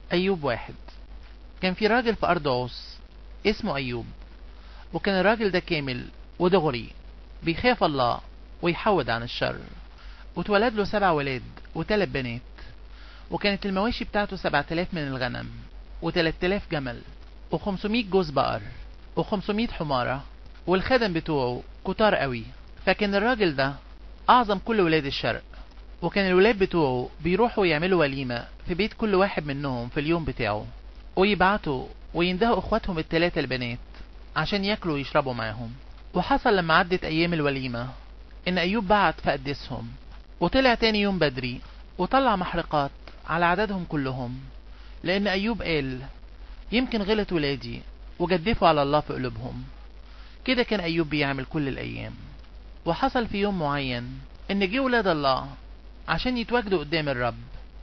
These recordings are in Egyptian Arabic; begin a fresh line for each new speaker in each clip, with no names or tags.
أيوب واحد كان في راجل في أرض عوس اسمه أيوب وكان الراجل ده كامل ودغري بيخاف الله ويحود عن الشر واتولد له سبع ولاد وثلاث بنات وكانت المواشي بتاعته سبعة آلاف من الغنم وتلات آلاف جمل وخمسمائة جوز بقر وخمسمائة حمارة والخدم بتوعه كتار قوي فكان الراجل ده أعظم كل ولاد الشرق وكان الولاد بتوعه بيروحوا يعملوا وليمة في بيت كل واحد منهم في اليوم بتاعه ويبعتوا ويندهوا اخواتهم التلاتة البنات عشان ياكلوا ويشربوا معاهم وحصل لما عدت ايام الوليمة ان ايوب بعت فقدسهم وطلع تاني يوم بدري وطلع محرقات على عددهم كلهم لان ايوب قال يمكن غلط ولادي وجدفوا على الله في قلوبهم كده كان ايوب بيعمل كل الايام وحصل في يوم معين ان جه ولاد الله عشان يتواجدوا قدام الرب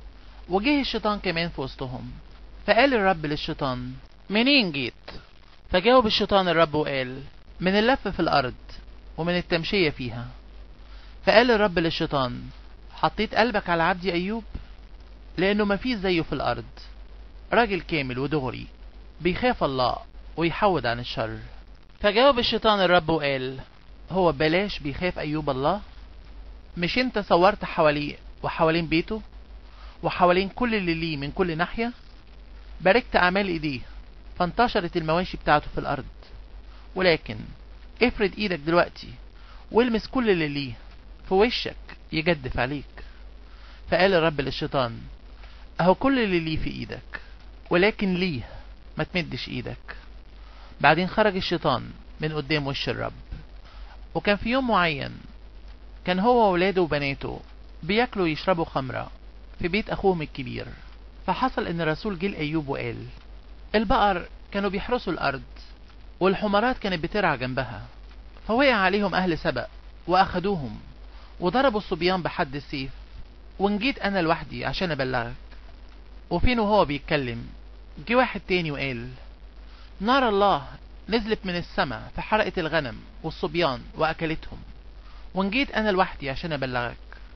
وجه الشيطان كمان في وسطهم فقال الرب للشيطان منين جيت فجاوب الشيطان الرب وقال من اللف في الارض ومن التمشية فيها فقال الرب للشيطان حطيت قلبك على عبدي ايوب لانه ما فيش زيه في الارض راجل كامل ودغري بيخاف الله ويحود عن الشر فجاوب الشيطان الرب وقال هو بلاش بيخاف ايوب الله مش انت صورت حواليه وحوالين بيته وحوالين كل اللي ليه من كل ناحية باركت اعمال ايديه فانتشرت المواشي بتاعته في الارض ولكن افرد ايدك دلوقتي والمس كل اللي ليه في وشك يجدف عليك فقال الرب للشيطان اهو كل اللي ليه في ايدك ولكن ليه ما تمدش ايدك بعدين خرج الشيطان من قدام وش الرب وكان في يوم معين كان هو وولاده وبناته بياكلوا ويشربوا خمرة في بيت أخوهم الكبير فحصل إن الرسول جه لأيوب وقال البقر كانوا بيحرسوا الأرض والحمارات كانت بترعى جنبها فوقع عليهم أهل سبأ وأخدوهم وضربوا الصبيان بحد السيف ونجيت أنا لوحدي عشان أبلغك وفين وهو بيتكلم جه واحد تاني وقال نار الله نزلت من السماء فحرقت الغنم والصبيان وأكلتهم ونجيت أنا لوحدي عشان أبلغك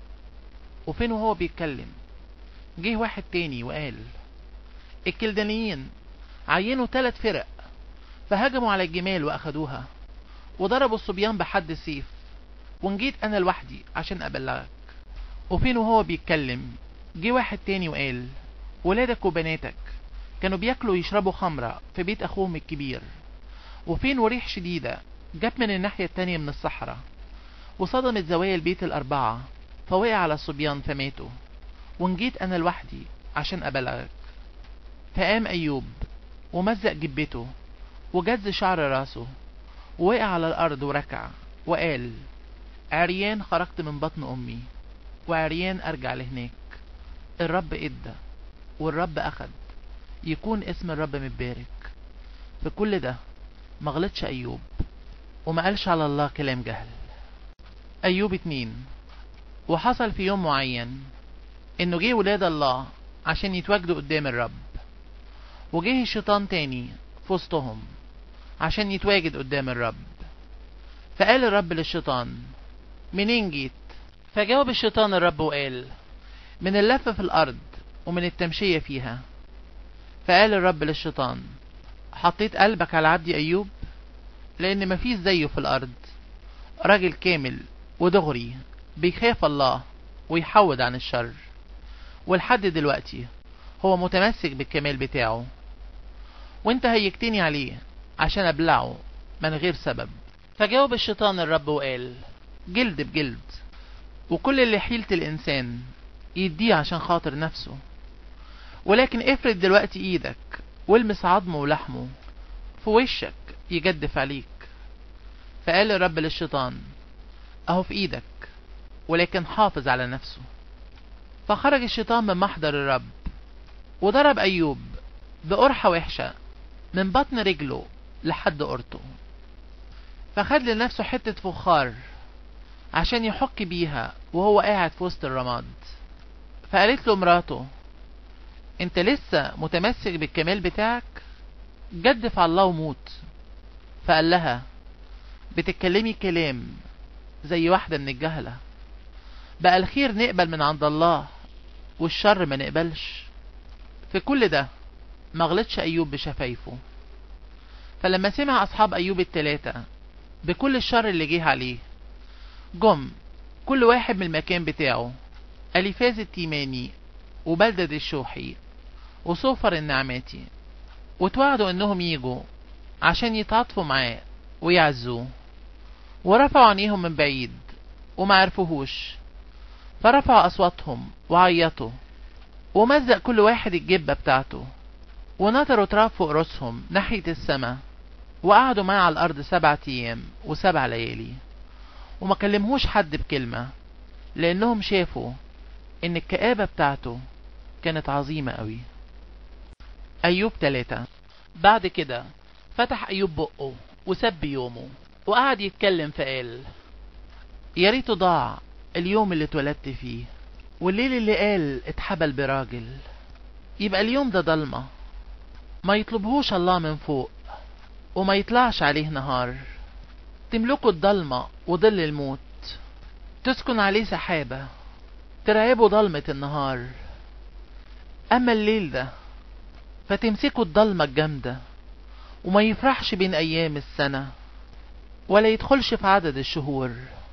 وفين وهو بيتكلم جه واحد تاني وقال الكلدانيين عينوا ثلاث فرق فهجموا على الجمال وأخدوها وضربوا الصبيان بحد السيف ونجيت أنا لوحدي عشان أبلغك وفين وهو بيتكلم جه واحد تاني وقال ولادك وبناتك كانوا بياكلوا ويشربوا خمرة في بيت أخوهم الكبير وفين وريح شديدة جت من الناحية التانية من الصحراء وصدمت زوايا البيت الأربعة فوقع على الصبيان فماتوا ونجيت أنا لوحدي عشان أبلغك فقام أيوب ومزق جبته وجز شعر راسه ووقع على الأرض وركع وقال عريان خرجت من بطن أمي وعريان أرجع لهناك الرب إدى والرب أخد يكون اسم الرب متبارك في كل ده ما غلطش أيوب وما قالش على الله كلام جهل أيوب اتنين وحصل في يوم معين إنه جه ولاد الله عشان يتواجدوا قدام الرب وجه الشيطان تاني في وسطهم عشان يتواجد قدام الرب فقال الرب للشيطان منين جيت فجاوب الشيطان الرب وقال من اللف في الأرض ومن التمشية فيها فقال الرب للشيطان حطيت قلبك على عبدي أيوب لأن مفيش زيه في الأرض راجل كامل ودغري بيخاف الله ويحود عن الشر ولحد دلوقتي هو متمسك بالكمال بتاعه وانت هيجتني عليه عشان ابلعه من غير سبب فجاوب الشيطان الرب وقال جلد بجلد وكل اللي حيلة الإنسان يديه عشان خاطر نفسه ولكن افرد دلوقتي ايدك والمس عظمه ولحمه في وشك يجدف عليك فقال الرب للشيطان اهو في ايدك ولكن حافظ على نفسه فخرج الشيطان من محضر الرب وضرب ايوب بقرحة وحشة من بطن رجله لحد قرطه فخد لنفسه حتة فخار عشان يحك بيها وهو قاعد في وسط الرماد فقالت له مراته انت لسه متمسك بالكمال بتاعك جدف على الله وموت فقال لها بتتكلمي كلام زي واحدة من الجهلة بقى الخير نقبل من عند الله والشر ما نقبلش في كل ده ما غلطش أيوب بشفايفه فلما سمع أصحاب أيوب التلاتة بكل الشر اللي جه عليه جم كل واحد من المكان بتاعه أليفاز التيماني وبلدد الشوحي وصوفر النعماتي وتوعدوا انهم يجوا عشان يتعاطفوا معاه ويعزوه ورفعوا عينيهم من بعيد وما عرفوهوش فرفعوا أصواتهم وعيطوا ومزق كل واحد الجبة بتاعته ونطروا تراب فوق راسهم ناحية السما وقعدوا معاه على الأرض سبعة أيام وسبع ليالي وما كلمهوش حد بكلمة لأنهم شافوا إن الكآبة بتاعته كانت عظيمة قوي أيوب تلاتة بعد كده فتح أيوب بقه وسب يومه وقعد يتكلم فقال يا ريته ضاع اليوم اللي اتولدت فيه والليل اللي قال اتحبل براجل يبقى اليوم ده ضلمة ما يطلبهوش الله من فوق وما يطلعش عليه نهار تملكه الضلمة وظل الموت تسكن عليه سحابة ترعبه ضلمة النهار أما الليل ده فتمسكه الضلمة الجامدة وما يفرحش بين أيام السنة ولا يدخلش في عدد الشهور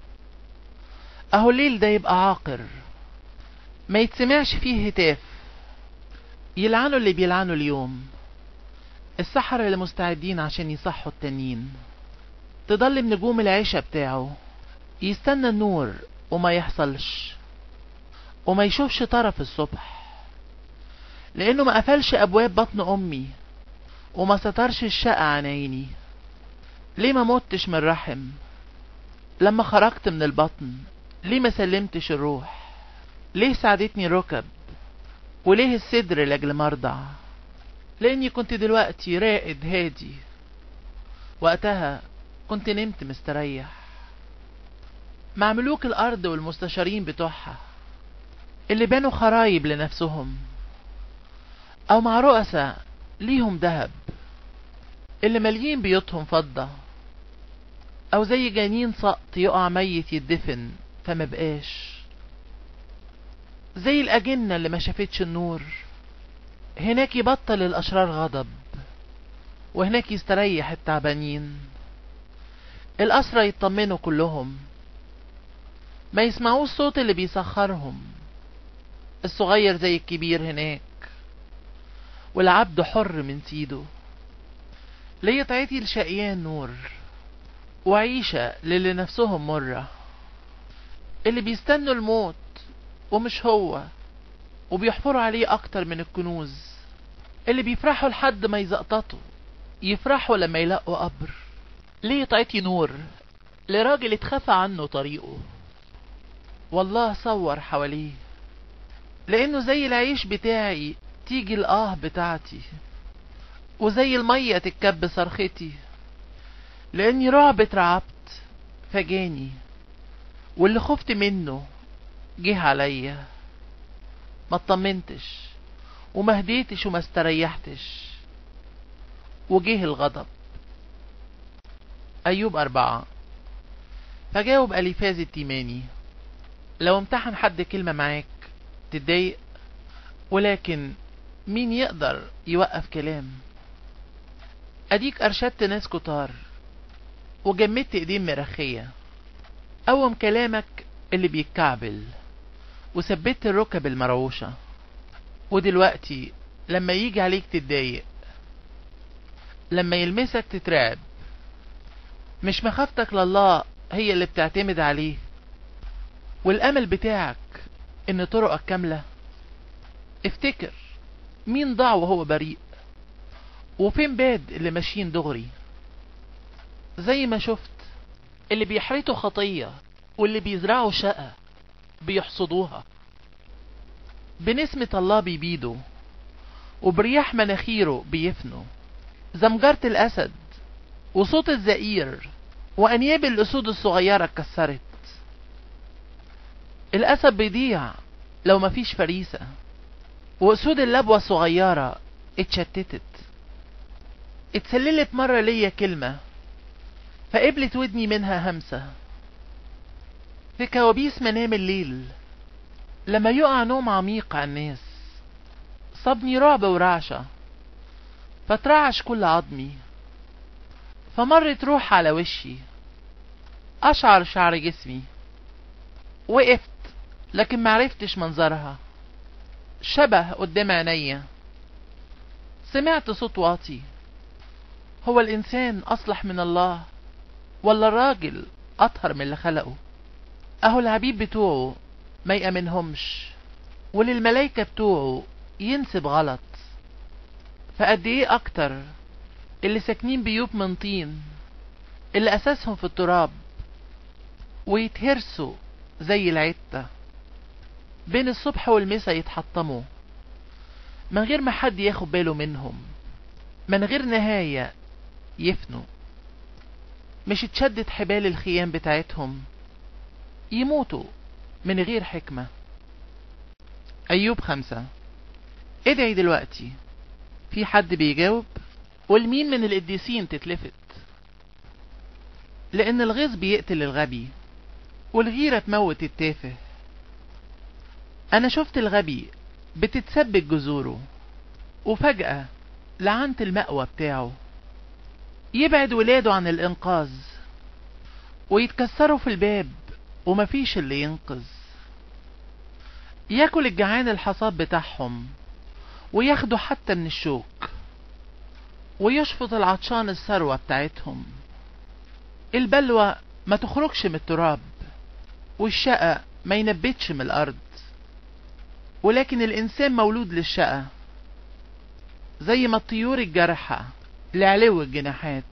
أهو الليل ده يبقى عاقر ما يتسمعش فيه هتاف يلعنوا اللي بيلعنوا اليوم السحرة اللي مستعدين عشان يصحوا التانيين تضلم نجوم العيشة بتاعه يستنى النور وما يحصلش وما يشوفش طرف الصبح لانه ما قفلش ابواب بطن امي وما سترش الشقة عن عيني ليه ما متش من الرحم لما خرجت من البطن ليه ما سلمتش الروح ليه ساعدتني الركب وليه الصدر لاجل مرضع لاني كنت دلوقتي راقد هادي وقتها كنت نمت مستريح مع ملوك الارض والمستشارين بتوعها اللي بنوا خرايب لنفسهم او مع رؤساء ليهم ذهب اللي مالين بيوتهم فضة او زي جنين سقط يقع ميت يدفن فما بقاش زي الأجنة اللي ما شافتش النور هناك يبطل الأشرار غضب وهناك يستريح التعبانين الأسرى يطمنوا كلهم ما يسمعوش صوت اللي بيسخرهم الصغير زي الكبير هناك والعبد حر من سيده ليه تعيتي الشقيان نور وعيشة للي نفسهم مرة اللي بيستنوا الموت ومش هو وبيحفروا عليه أكتر من الكنوز اللي بيفرحوا لحد ما يزقططوا يفرحوا لما يلاقوا قبر ليه تعطي نور لراجل اتخفى عنه طريقه والله صور حواليه لأنه زي العيش بتاعي تيجي الآه بتاعتي وزي المية تتكب صرختي لأني رعب اترعبت فجاني واللي خفت منه جه عليا ما اطمنتش وما هديتش وما استريحتش وجه الغضب أيوب أربعة فجاوب أليفاز التيماني لو امتحن حد كلمة معاك تتضايق ولكن مين يقدر يوقف كلام أديك أرشدت ناس كتار وجمدت إيدين مرخية قوم كلامك اللي بيتكعبل وثبت الركب المروشة ودلوقتي لما يجي عليك تتضايق لما يلمسك تترعب مش مخافتك لله هي اللي بتعتمد عليه والامل بتاعك ان طرقك كاملة افتكر مين ضاع وهو بريء وفين باد اللي ماشيين دغري زي ما شفت اللي بيحرتوا خطية واللي بيزرعوا شقة بيحصدوها بنسمة الله بيبيدوا وبرياح مناخيره بيفنوا زمجرة الأسد وصوت الزئير وأنياب الأسود الصغيرة اتكسرت الأسد بيضيع لو مفيش فريسة وأسود اللبوة الصغيرة اتشتتت اتسللت مرة ليا كلمة فقبلت ودني منها همسة في كوابيس منام الليل لما يقع نوم عميق على الناس صابني رعب ورعشة فترعش كل عظمي فمرت روح على وشي أشعر شعر جسمي وقفت لكن معرفتش منظرها شبه قدام عينيا سمعت صوت واطي هو الإنسان أصلح من الله ولا الراجل أطهر من اللي خلقه أهو العبيد بتوعه ما يأمنهمش وللملايكة بتوعه ينسب غلط فقد ايه اكتر اللي ساكنين بيوت من طين اللي اساسهم في التراب ويتهرسوا زي العتة بين الصبح والمسا يتحطموا من غير ما حد ياخد باله منهم من غير نهاية يفنوا مش اتشدت حبال الخيام بتاعتهم يموتوا من غير حكمة أيوب خمسة ادعي دلوقتي في حد بيجاوب والمين من القديسين تتلفت لأن الغيظ بيقتل الغبي والغيرة تموت التافه أنا شفت الغبي بتتثبت جذوره وفجأة لعنت المأوى بتاعه يبعد ولاده عن الإنقاذ ويتكسروا في الباب ومفيش اللي ينقذ ياكل الجعان الحصاد بتاعهم وياخدوا حتى من الشوك ويشفط العطشان الثروة بتاعتهم البلوى ما تخرجش من التراب والشقى ما ينبتش من الأرض ولكن الإنسان مولود للشقى زي ما الطيور الجارحة لعلو الجناحات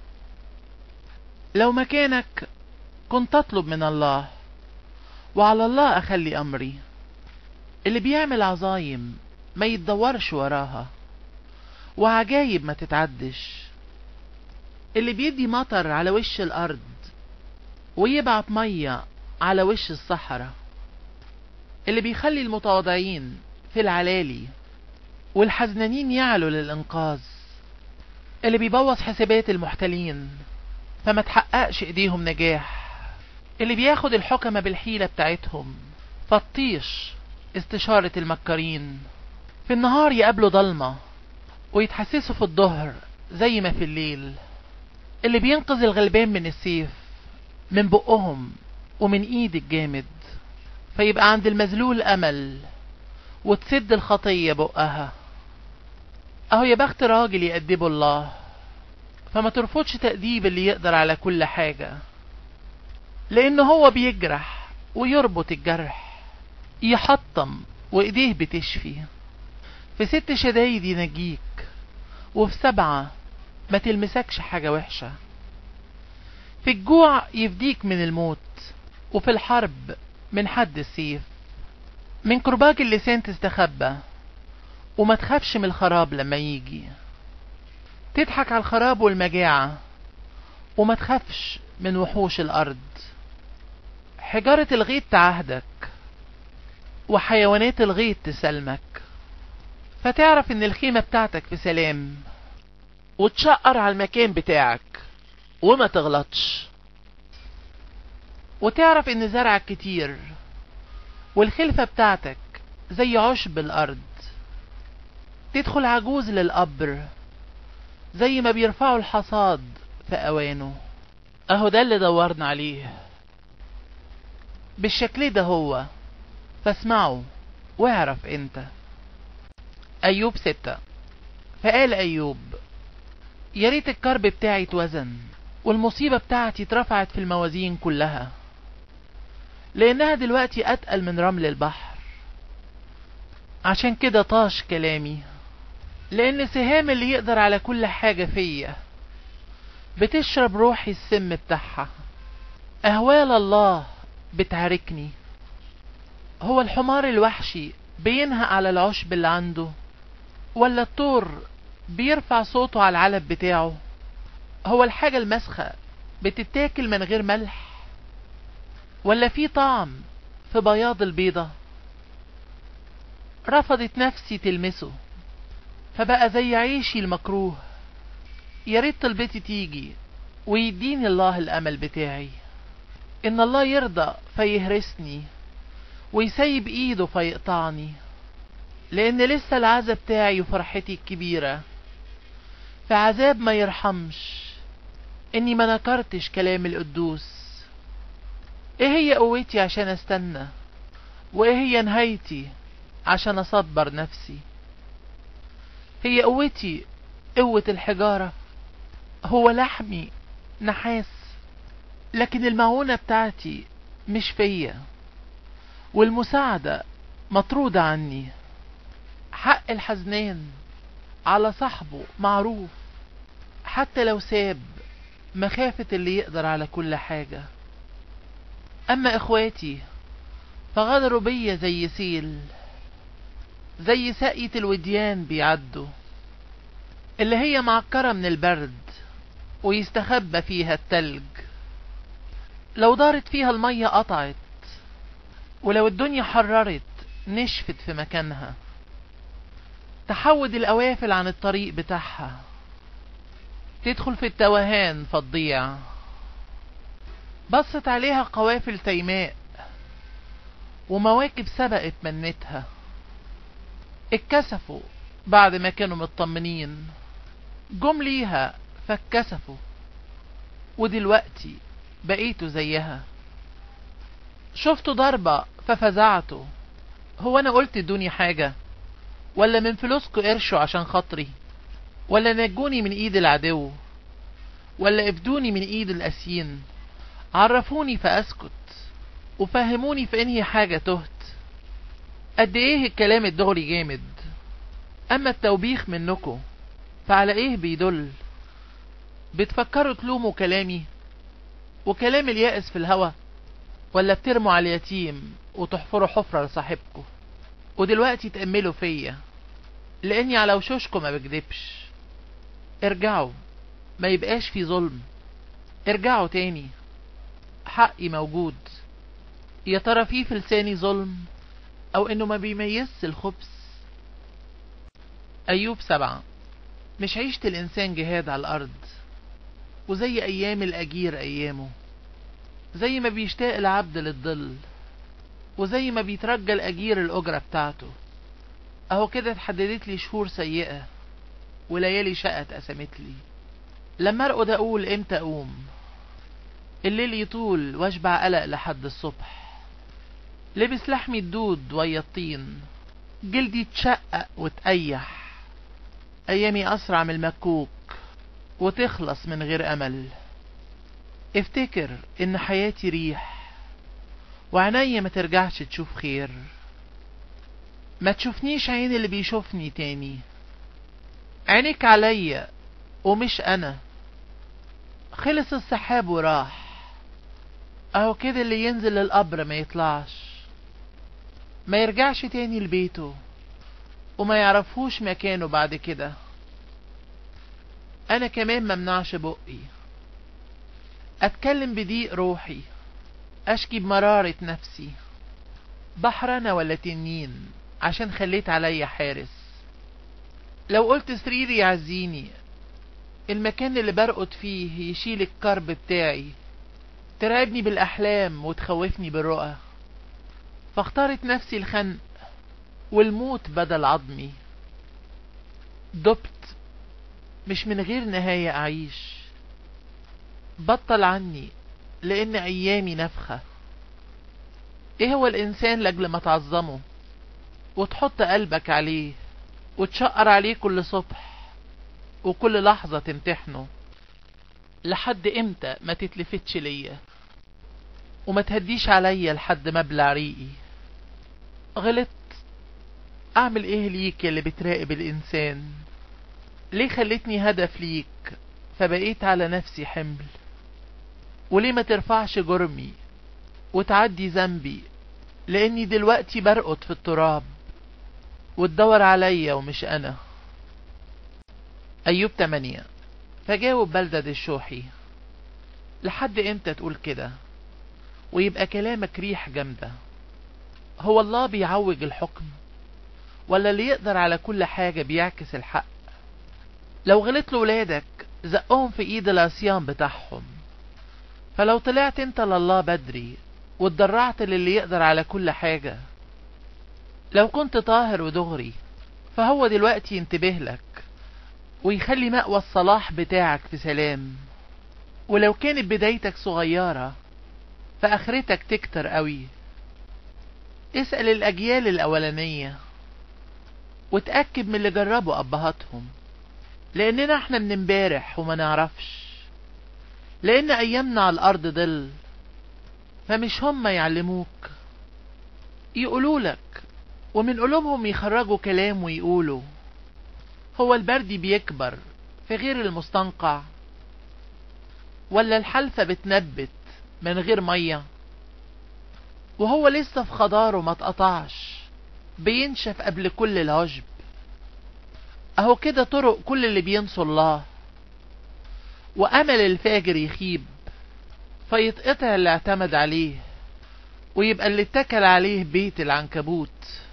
لو مكانك كنت أطلب من الله وعلى الله أخلي أمري اللي بيعمل عظايم ما يتدورش وراها وعجايب ما تتعدش اللي بيدي مطر على وش الأرض ويبعت مية على وش الصحراء اللي بيخلي المتواضعين في العلالي والحزنانين يعلوا للإنقاذ اللي بيبوظ حسابات المحتلين فما تحققش ايديهم نجاح اللي بياخد الحكمة بالحيلة بتاعتهم فطيش استشارة المكارين في النهار يقابلوا ضلمة ويتحسسوا في الظهر زي ما في الليل اللي بينقذ الغلبان من السيف من بقهم ومن ايد الجامد فيبقى عند المذلول امل وتسد الخطية بقها اهو يا بخت راجل يأدبه الله فما ترفضش تأديب اللي يقدر على كل حاجة لأنه هو بيجرح ويربط الجرح يحطم وإيديه بتشفي في ست شدايد ينجيك وفي سبعة ما تلمسكش حاجة وحشة في الجوع يفديك من الموت وفي الحرب من حد السيف من كرباج اللسان تستخبى وما تخافش من الخراب لما يجي تضحك على الخراب والمجاعة وما تخافش من وحوش الأرض حجارة الغيط تعهدك وحيوانات الغيط تسلمك فتعرف ان الخيمة بتاعتك في سلام وتشقر على المكان بتاعك وما تغلطش وتعرف ان زرعك كتير والخلفة بتاعتك زي عشب الأرض تدخل عجوز للقبر زي ما بيرفعوا الحصاد في أوانه أهو ده اللي دورنا عليه بالشكل ده هو فاسمعوا واعرف انت أيوب ستة فقال أيوب يا ريت الكرب بتاعي اتوزن والمصيبة بتاعتي اترفعت في الموازين كلها لأنها دلوقتي أتقل من رمل البحر عشان كده طاش كلامي لأن سهام اللي يقدر على كل حاجة فيا بتشرب روحي السم بتاعها أهوال الله بتعاركني هو الحمار الوحشي بينهق على العشب اللي عنده ولا الطور بيرفع صوته على العلب بتاعه هو الحاجة المسخة بتتاكل من غير ملح ولا في طعم في بياض البيضة رفضت نفسي تلمسه فبقى زي عيشي المكروه يا ريت طلبتي تيجي ويديني الله الامل بتاعي ان الله يرضى فيهرسني ويسيب ايده فيقطعني لان لسه العزة بتاعي وفرحتي الكبيرة في عذاب ما يرحمش اني ما نكرتش كلام القدوس ايه هي قوتي عشان استنى وايه هي نهايتي عشان اصبر نفسي هي قوتي قوة الحجارة هو لحمي نحاس لكن المعونة بتاعتي مش فيا والمساعدة مطرودة عني حق الحزنان على صاحبه معروف حتى لو ساب مخافة اللي يقدر على كل حاجة أما إخواتي فغدروا بيا زي سيل زي ساقية الوديان بيعدوا اللي هي معكرة من البرد ويستخبى فيها التلج لو دارت فيها المية قطعت ولو الدنيا حررت نشفت في مكانها تحود القوافل عن الطريق بتاعها تدخل في التوهان فتضيع بصت عليها قوافل تيماء ومواكب سبقت منتها اتكسفوا بعد ما كانوا مطمنين جم ليها فاتكسفوا ودلوقتي بقيتوا زيها شفتوا ضربة ففزعتوا هو انا قلت ادوني حاجة ولا من فلوسكوا قرشوا عشان خاطري ولا نجوني من ايد العدو ولا افدوني من ايد الاسين عرفوني فاسكت وفهموني في انهي حاجة تهت قد ايه الكلام الدغري جامد اما التوبيخ منكم فعلى ايه بيدل بتفكروا تلوموا كلامي وكلام اليائس في الهوى ولا بترموا على اليتيم وتحفروا حفرة لصاحبكم ودلوقتي تأملوا فيا لاني على وشوشكم ما بكدبش ارجعوا ما يبقاش في ظلم ارجعوا تاني حقي موجود يا ترى في في لساني ظلم او انه ما بيميزش الخبز ايوب سبعة مش عيشة الانسان جهاد على الارض وزي ايام الاجير ايامه زي ما بيشتاق العبد للظل وزي ما بيترجى الاجير الاجرة بتاعته اهو كده اتحددت لي شهور سيئة وليالي شقت قسمت لي لما ارقد اقول امتى اقوم الليل يطول واشبع قلق لحد الصبح لبس لحمي الدود ويا الطين جلدي اتشقق وتقيح ايامي اسرع من المكوك وتخلص من غير امل افتكر ان حياتي ريح وعناية ما ترجعش تشوف خير ما تشوفنيش عين اللي بيشوفني تاني عينيك عليا ومش انا خلص السحاب وراح اهو كده اللي ينزل للقبر ما يطلعش ما يرجعش تاني لبيته وما يعرفوش مكانه بعد كده انا كمان ممنعش بقي اتكلم بضيق روحي اشكي بمرارة نفسي بحر انا ولا تنين عشان خليت عليا حارس لو قلت سريري يعزيني المكان اللي برقد فيه يشيل الكرب بتاعي ترعبني بالاحلام وتخوفني بالرؤى فاختارت نفسي الخنق والموت بدل عظمي دبت مش من غير نهاية أعيش بطل عني لأن أيامي نفخة إيه هو الإنسان لأجل ما تعظمه وتحط قلبك عليه وتشقر عليه كل صبح وكل لحظة تمتحنه لحد امتى ما تتلفتش ليا وما تهديش عليا لحد ما ابلع ريقي غلطت اعمل ايه ليك يا اللي بتراقب الانسان ليه خلتني هدف ليك فبقيت على نفسي حمل وليه ما ترفعش جرمي وتعدي ذنبي لاني دلوقتي برقد في التراب وتدور عليا ومش انا ايوب تمانية فجاوب بلدد الشوحي لحد امتى تقول كده ويبقى كلامك ريح جامدة هو الله بيعوج الحكم ولا اللي يقدر على كل حاجة بيعكس الحق لو غلط له ولادك زقهم في ايد العصيان بتاعهم فلو طلعت انت لله بدري واتضرعت للي يقدر على كل حاجة لو كنت طاهر ودغري فهو دلوقتي ينتبه لك ويخلي مأوى الصلاح بتاعك في سلام ولو كانت بدايتك صغيرة فآخرتك تكتر قوي اسأل الأجيال الأولانية وتأكد من اللي جربوا أبهاتهم لأننا احنا من امبارح وما نعرفش لأن أيامنا على الأرض ضل فمش هم يعلموك يقولوا لك ومن قلوبهم يخرجوا كلام ويقولوا هو البرد بيكبر في غير المستنقع ولا الحلفة بتنبت من غير مية وهو لسه في خضاره ما اتقطعش بينشف قبل كل العشب اهو كده طرق كل اللي بينسوا الله وامل الفاجر يخيب فيتقطع اللي اعتمد عليه ويبقى اللي اتكل عليه بيت العنكبوت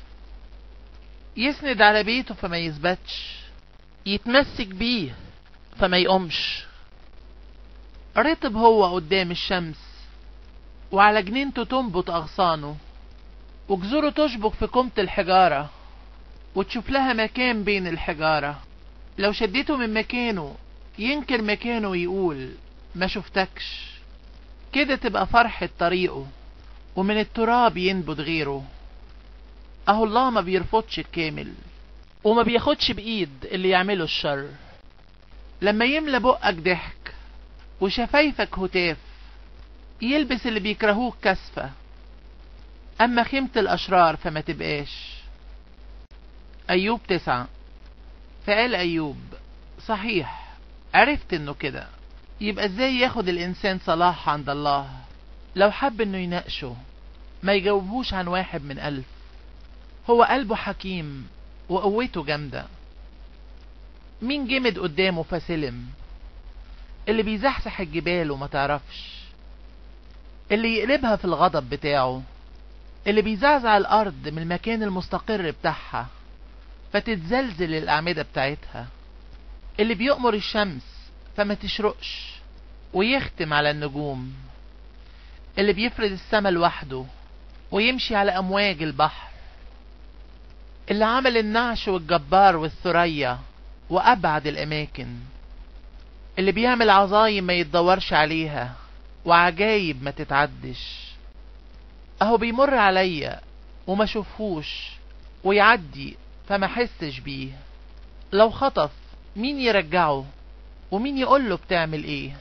يسند على بيته فما يثبتش يتمسك بيه فما يقومش رطب هو قدام الشمس وعلى جنينته تنبت أغصانه وجذوره تشبك في كومة الحجارة وتشوف لها مكان بين الحجارة لو شديته من مكانه ينكر مكانه ويقول ما شفتكش كده تبقى فرحة طريقه ومن التراب ينبت غيره اهو الله ما بيرفضش الكامل وما بياخدش بايد اللي يعمله الشر لما يملى بقك ضحك وشفايفك هتاف يلبس اللي بيكرهوك كسفة اما خيمة الاشرار فما تبقاش ايوب تسعة فقال ايوب صحيح عرفت انه كده يبقى ازاي ياخد الانسان صلاح عند الله لو حب انه يناقشه ما يجاوبهوش عن واحد من الف هو قلبه حكيم وقوته جامدة مين جمد قدامه فسلم اللي بيزحزح الجبال وما تعرفش اللي يقلبها في الغضب بتاعه اللي بيزعزع الارض من المكان المستقر بتاعها فتتزلزل الاعمدة بتاعتها اللي بيؤمر الشمس فما تشرقش ويختم على النجوم اللي بيفرد السما لوحده ويمشي على امواج البحر اللي عمل النعش والجبار والثريا وابعد الاماكن اللي بيعمل عظايم ما يتدورش عليها وعجايب ما تتعدش اهو بيمر عليا وما شوفهوش ويعدي فما حسش بيه لو خطف مين يرجعه ومين يقوله بتعمل ايه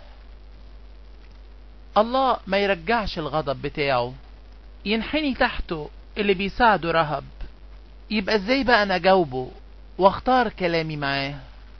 الله ما يرجعش الغضب بتاعه ينحني تحته اللي بيساعده رهب يبقى ازاي بقى انا اجاوبه واختار كلامي معاه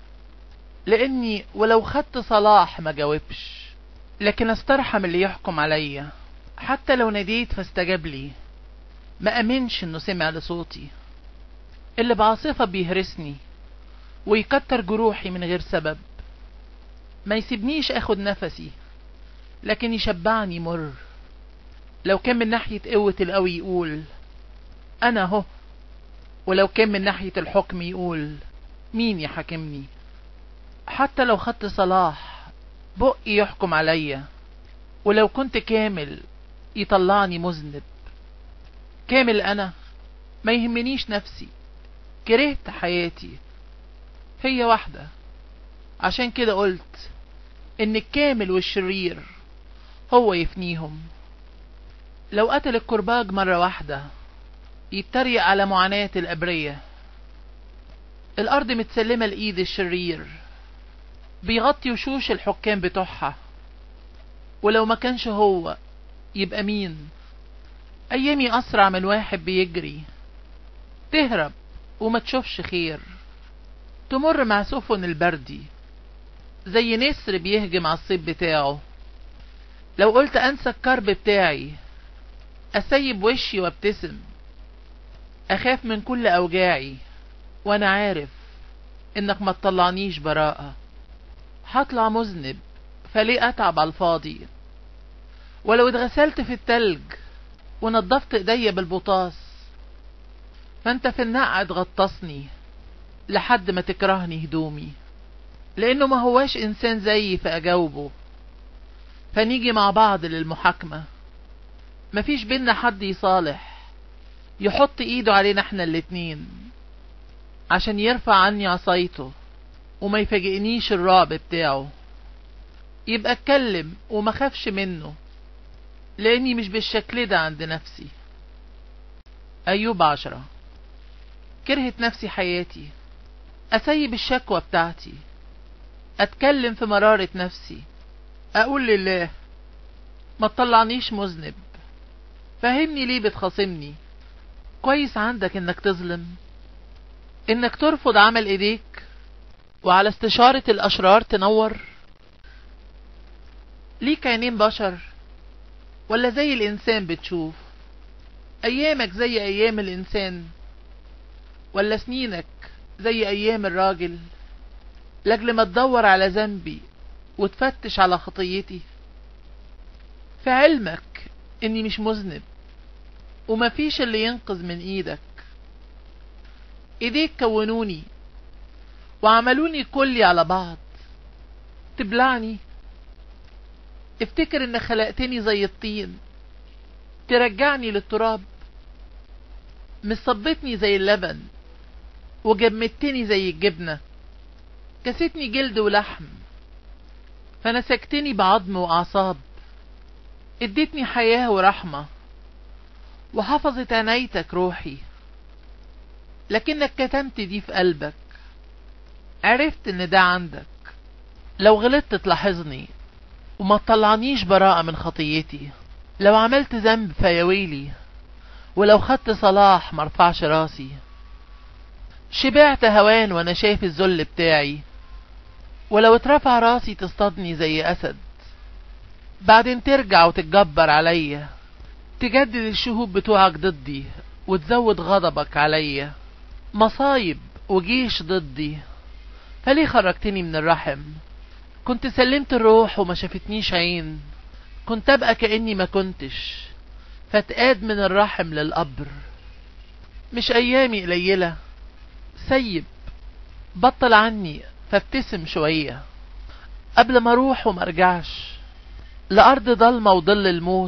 لاني ولو خدت صلاح ما جاوبش لكن استرحم اللي يحكم عليا حتى لو ناديت فاستجاب لي ما امنش انه سمع لصوتي اللي بعاصفة بيهرسني ويكتر جروحي من غير سبب ما يسيبنيش اخد نفسي لكن يشبعني مر لو كان من ناحية قوة القوي يقول انا هو ولو كان من ناحية الحكم يقول مين يحاكمني حتى لو خدت صلاح بقي يحكم عليا ولو كنت كامل يطلعني مذنب كامل انا ما يهمنيش نفسي كرهت حياتي هي واحدة عشان كده قلت ان الكامل والشرير هو يفنيهم لو قتل الكرباج مرة واحدة يتريق على معاناة الأبرية الأرض متسلمة لإيد الشرير بيغطي وشوش الحكام بتوعها ولو ما كانش هو يبقى مين أيامي أسرع من واحد بيجري تهرب وما تشوفش خير تمر مع سفن البردي زي نسر بيهجم على الصيد بتاعه لو قلت أنسى الكرب بتاعي أسيب وشي وابتسم أخاف من كل أوجاعي وأنا عارف إنك ما تطلعنيش براءة هطلع مذنب فليه أتعب على الفاضي ولو اتغسلت في التلج ونضفت ايديا بالبطاس فانت في النقع تغطسني لحد ما تكرهني هدومي لانه ما هواش انسان زيي فاجاوبه فنيجي مع بعض للمحاكمة مفيش بينا حد يصالح يحط ايده علينا احنا الاتنين عشان يرفع عني عصايته وما يفاجئنيش الرعب بتاعه يبقى اتكلم وما خافش منه لاني مش بالشكل ده عند نفسي ايوب عشرة كرهت نفسي حياتي اسيب الشكوى بتاعتي اتكلم في مرارة نفسي اقول لله ما تطلعنيش مذنب فهمني ليه بتخاصمني كويس عندك انك تظلم انك ترفض عمل ايديك وعلى استشارة الاشرار تنور ليك عينين بشر ولا زي الانسان بتشوف ايامك زي ايام الانسان ولا سنينك زي ايام الراجل لاجل ما تدور على ذنبي وتفتش على خطيتي في علمك اني مش مذنب ومفيش اللي ينقذ من ايدك ايديك كونوني وعملوني كلي على بعض تبلعني افتكر ان خلقتني زي الطين ترجعني للتراب مش صبتني زي اللبن وجمدتني زي الجبنة كستني جلد ولحم فنسكتني بعظم وأعصاب اديتني حياة ورحمة وحفظت عنايتك روحي لكنك كتمت دي في قلبك عرفت ان ده عندك لو غلطت تلاحظني وما تطلعنيش براءة من خطيتي لو عملت ذنب فيويلي ولو خدت صلاح مرفعش راسي شبعت هوان وانا شايف الذل بتاعي ولو اترفع راسي تصطادني زي اسد بعدين ترجع وتتجبر عليا تجدد الشهوب بتوعك ضدي وتزود غضبك عليا مصايب وجيش ضدي فليه خرجتني من الرحم كنت سلمت الروح وما شافتنيش عين كنت ابقى كأني ما كنتش فتقاد من الرحم للقبر مش ايامي قليلة سيب بطل عني فابتسم شوية قبل ما اروح وما ارجعش لأرض ضلمة وظل الموت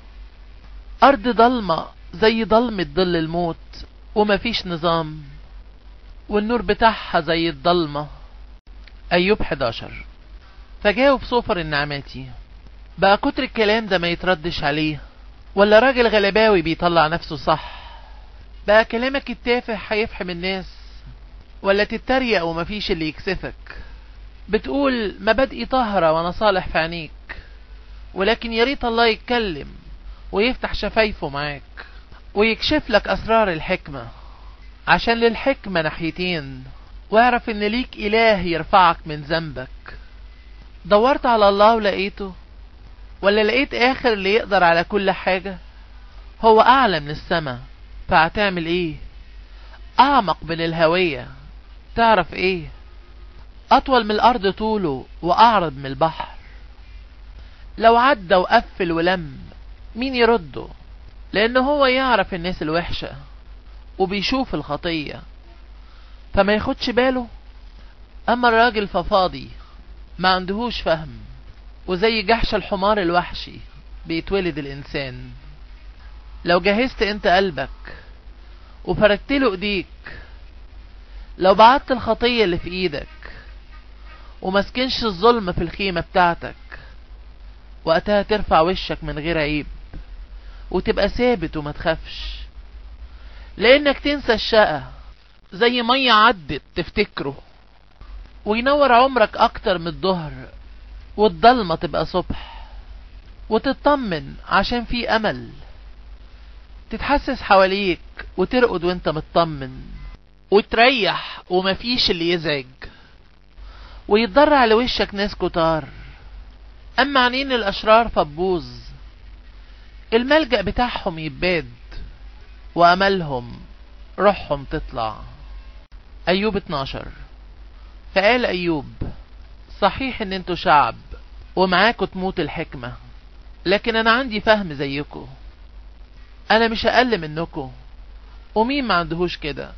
أرض ضلمة زي ضلمة ظل الموت ومفيش نظام والنور بتاعها زي الضلمة أيوب 11 فجاوب صوفر النعماتي بقى كتر الكلام ده ما يتردش عليه ولا راجل غلباوي بيطلع نفسه صح بقى كلامك التافه هيفحم الناس ولا تتريق ومفيش اللي يكسفك بتقول مبادئي طاهرة وانا صالح في عينيك ولكن يا ريت الله يتكلم ويفتح شفايفه معاك ويكشف لك اسرار الحكمة عشان للحكمة ناحيتين واعرف ان ليك اله يرفعك من ذنبك دورت على الله ولقيته ولا لقيت اخر اللي يقدر على كل حاجة هو اعلى من السماء فهتعمل ايه اعمق من الهوية تعرف ايه اطول من الارض طوله واعرض من البحر لو عدى وقفل ولم مين يرده لان هو يعرف الناس الوحشة وبيشوف الخطية فما ياخدش باله اما الراجل ففاضي ما عندهوش فهم وزي جحش الحمار الوحشي بيتولد الانسان لو جهزت انت قلبك وفردت له ايديك لو بعدت الخطية اللي في ايدك ومسكنش الظلم في الخيمة بتاعتك وقتها ترفع وشك من غير عيب وتبقى ثابت وما تخافش لانك تنسى الشقة زي مية عدت تفتكره وينور عمرك اكتر من الظهر والضلمة تبقى صبح وتطمن عشان في امل تتحسس حواليك وترقد وانت مطمن وتريح ومفيش اللي يزعج ويتضر على وشك ناس كتار اما عنين الاشرار فبوظ الملجأ بتاعهم يباد واملهم روحهم تطلع ايوب 12 فقال ايوب صحيح ان انتوا شعب ومعاكوا تموت الحكمة لكن انا عندي فهم زيكم انا مش اقل منكم ومين ما عندهوش كده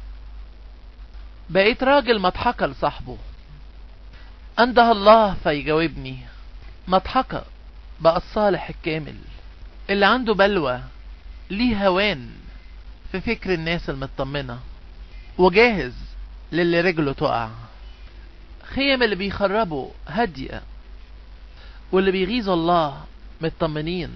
بقيت راجل مضحكة لصاحبه انده الله فيجاوبني مضحكة بقى الصالح الكامل اللي عنده بلوى ليه هوان في فكر الناس المطمنة وجاهز للي رجله تقع خيم اللي بيخربوا هادية واللي بيغيظوا الله مطمنين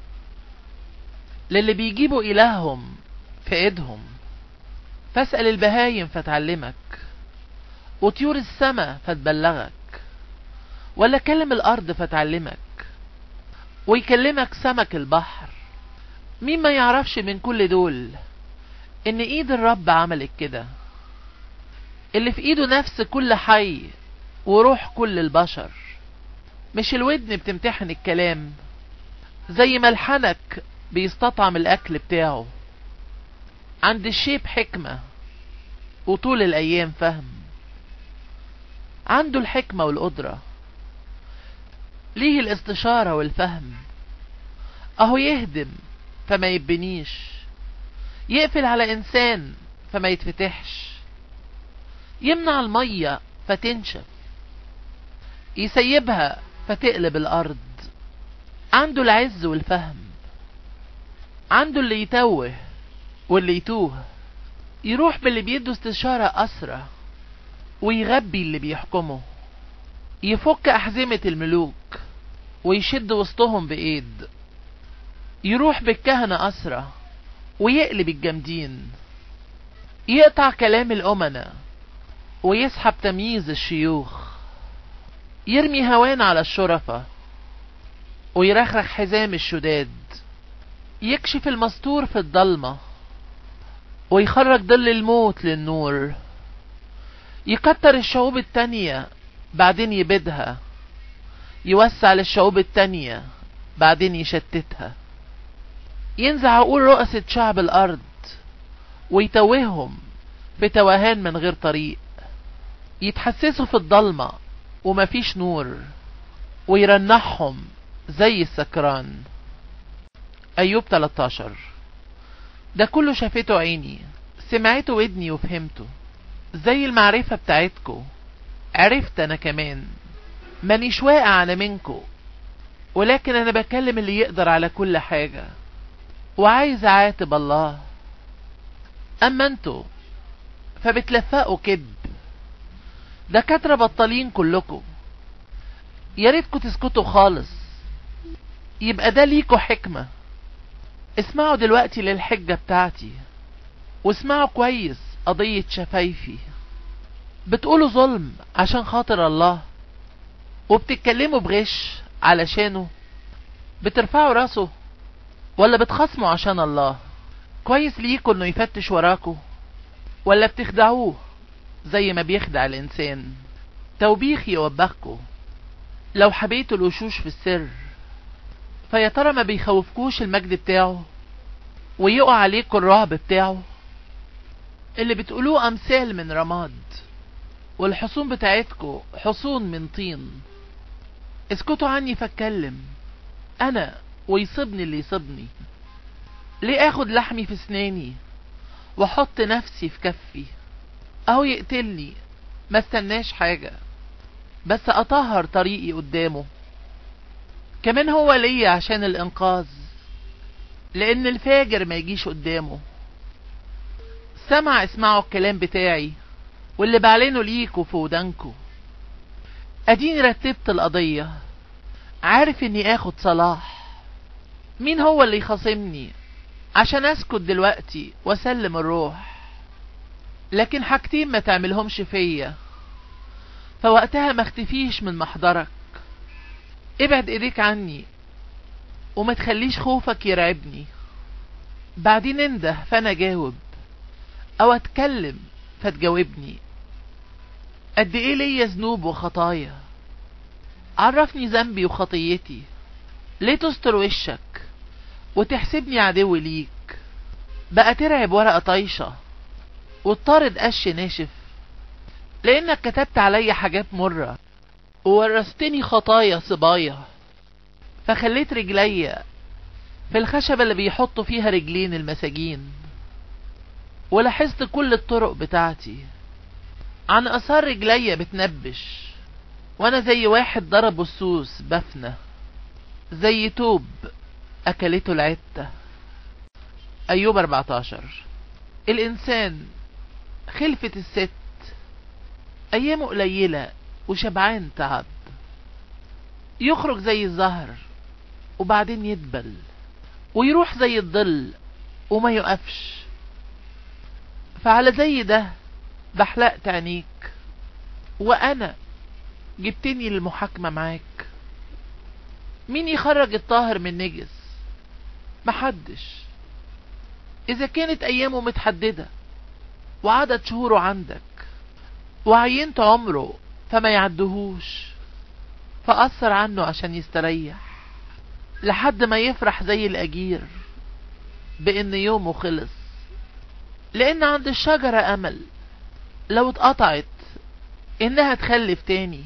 للي بيجيبوا إلههم في ايدهم فاسأل البهايم فتعلمك وطيور السما فتبلغك ولا كلم الأرض فتعلمك ويكلمك سمك البحر مين ما يعرفش من كل دول ان ايد الرب عملت كده اللي في ايده نفس كل حي وروح كل البشر مش الودن بتمتحن الكلام زي ما الحنك بيستطعم الاكل بتاعه عند الشيب حكمة وطول الايام فهم عنده الحكمة والقدرة ليه الاستشارة والفهم اهو يهدم فما يبنيش يقفل على انسان فما يتفتحش يمنع المية فتنشف يسيبها فتقلب الارض عنده العز والفهم عنده اللي يتوه واللي يتوه يروح باللي بيده استشارة أسرة ويغبي اللي بيحكمه يفك أحزمة الملوك ويشد وسطهم بإيد يروح بالكهنة أسرة ويقلب الجامدين يقطع كلام الأمنة ويسحب تمييز الشيوخ يرمي هوان على الشرفة ويرخرخ حزام الشداد يكشف المستور في الضلمة ويخرج ظل الموت للنور يكتر الشعوب التانية بعدين يبيدها يوسع للشعوب التانية بعدين يشتتها ينزع عقول رؤسة شعب الأرض ويتوههم في توهان من غير طريق يتحسسوا في الضلمة ومفيش نور ويرنحهم زي السكران أيوب 13 ده كله شافته عيني سمعته ودني وفهمته زي المعرفة بتاعتكو عرفت أنا كمان مانيش واقع أنا منكو ولكن أنا بكلم اللي يقدر على كل حاجة وعايز أعاتب الله أما انتوا فبتلفقوا كذب دكاترة بطالين كلكم يا ريتكم تسكتوا خالص يبقى ده ليكوا حكمة اسمعوا دلوقتي للحجة بتاعتي واسمعوا كويس قضية شفايفي بتقولوا ظلم عشان خاطر الله وبتتكلموا بغش علشانه بترفعوا راسه ولا بتخصموا عشان الله كويس ليكوا انه يفتش وراكوا ولا بتخدعوه زي ما بيخدع الانسان توبيخ يوبخكوا لو حبيتوا الوشوش في السر فيا ترى ما بيخوفكوش المجد بتاعه ويقع عليكوا الرعب بتاعه اللي بتقولوه امثال من رماد والحصون بتاعتكو حصون من طين اسكتوا عني فاتكلم انا ويصيبني اللي يصيبني ليه اخد لحمي في سناني واحط نفسي في كفي اهو يقتلني ما استناش حاجة بس اطهر طريقي قدامه كمان هو ليا عشان الانقاذ لان الفاجر ما يجيش قدامه سمع اسمعوا الكلام بتاعي واللي بعلنه ليكوا في ودانكوا اديني رتبت القضية عارف اني اخد صلاح مين هو اللي يخاصمني عشان اسكت دلوقتي واسلم الروح لكن حاجتين ما تعملهمش فيا فوقتها ما اختفيش من محضرك ابعد ايديك عني وما تخليش خوفك يرعبني بعدين انده فانا جاوب او اتكلم فتجاوبني قد ايه ليا ذنوب وخطايا عرفني ذنبي وخطيتي ليه تستر وشك وتحسبني عدو ليك بقى ترعب ورقة طايشة وتطارد قش ناشف لانك كتبت عليا حاجات مرة وورثتني خطايا صبايا فخليت رجليا في الخشبة اللي بيحطوا فيها رجلين المساجين ولاحظت كل الطرق بتاعتي عن اثار رجليا بتنبش وانا زي واحد ضربه السوس بفنة زي توب اكلته العتة ايوب 14 الانسان خلفة الست ايامه قليلة وشبعان تعب يخرج زي الزهر وبعدين يدبل ويروح زي الظل وما يقفش فعلى زي ده بحلقت عينيك وانا جبتني للمحاكمة معاك مين يخرج الطاهر من نجس محدش اذا كانت ايامه متحددة وعدد شهوره عندك وعينت عمره فما يعدهوش فأثر عنه عشان يستريح لحد ما يفرح زي الأجير بإن يومه خلص لأن عند الشجرة أمل لو اتقطعت إنها تخلف تاني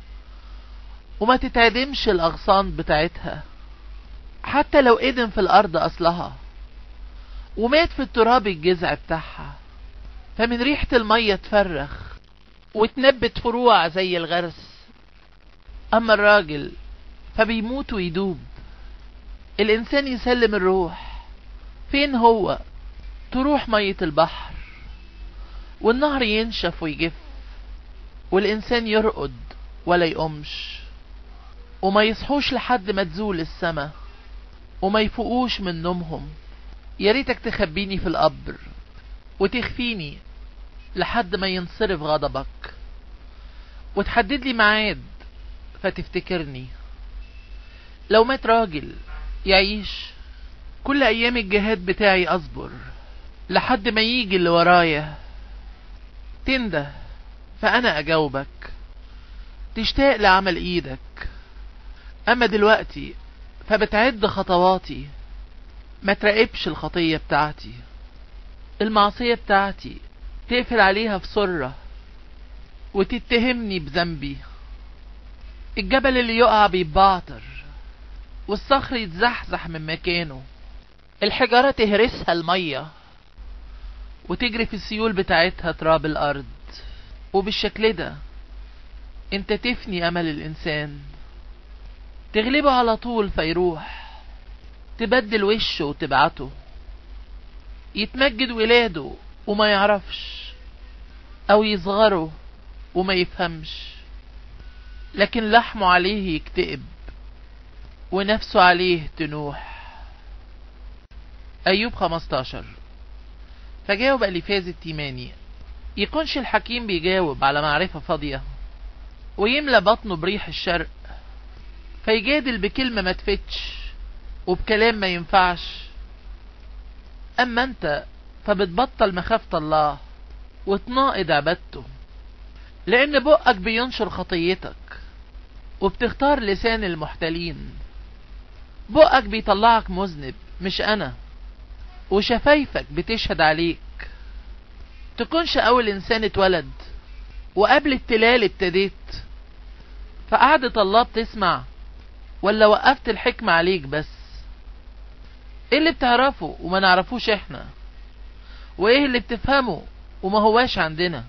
وما تتعدمش الأغصان بتاعتها حتى لو قدم في الأرض أصلها ومات في التراب الجذع بتاعها فمن ريحة المية تفرخ وتنبت فروع زي الغرس أما الراجل فبيموت ويدوب الإنسان يسلم الروح فين هو تروح مية البحر والنهر ينشف ويجف والإنسان يرقد ولا يقومش وما يصحوش لحد ما تزول السما وما يفوقوش من نومهم يا ريتك تخبيني في القبر وتخفيني لحد ما ينصرف غضبك وتحدد لي ميعاد فتفتكرني لو مات راجل يعيش كل ايام الجهاد بتاعي اصبر لحد ما يجي اللي ورايا تنده فانا اجاوبك تشتاق لعمل ايدك اما دلوقتي فبتعد خطواتي ما تراقبش الخطية بتاعتي المعصية بتاعتي تقفل عليها في سرة وتتهمني بذنبي الجبل اللي يقع بيبعتر والصخر يتزحزح من مكانه الحجارة تهرسها المية وتجري في السيول بتاعتها تراب الأرض وبالشكل ده انت تفني أمل الإنسان تغلبه على طول فيروح تبدل وشه وتبعته يتمجد ولاده وما يعرفش أو يصغره وما يفهمش لكن لحمه عليه يكتئب ونفسه عليه تنوح أيوب 15 فجاوب أليفاز التيماني يكونش الحكيم بيجاوب على معرفة فاضية ويملى بطنه بريح الشرق فيجادل بكلمة ما تفتش وبكلام ما ينفعش أما أنت فبتبطل مخافة الله وتناقض عبادته لأن بقك بينشر خطيتك وبتختار لسان المحتلين بقك بيطلعك مذنب مش أنا وشفايفك بتشهد عليك تكونش أول إنسان اتولد وقبل التلال ابتديت فقعدة الله بتسمع ولا وقفت الحكمة عليك بس ايه اللي بتعرفه وما نعرفوش احنا وايه اللي بتفهمه وما هواش عندنا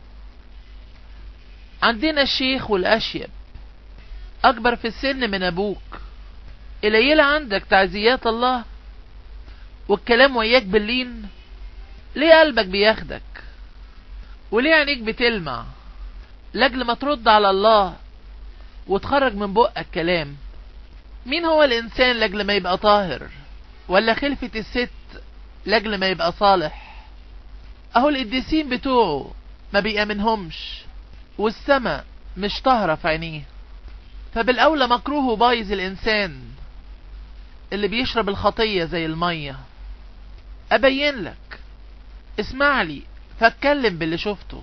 عندنا الشيخ والاشيب اكبر في السن من ابوك قليلة عندك تعزيات الله والكلام وياك باللين ليه قلبك بياخدك وليه عينيك بتلمع لاجل ما ترد على الله وتخرج من بقك كلام مين هو الانسان لاجل ما يبقى طاهر ولا خلفة الست لاجل ما يبقى صالح اهو القديسين بتوعه ما بيأمنهمش والسما مش طاهرة في عينيه فبالاولى مكروه وبايظ الانسان اللي بيشرب الخطية زي المية ابين لك اسمع لي فاتكلم باللي شفته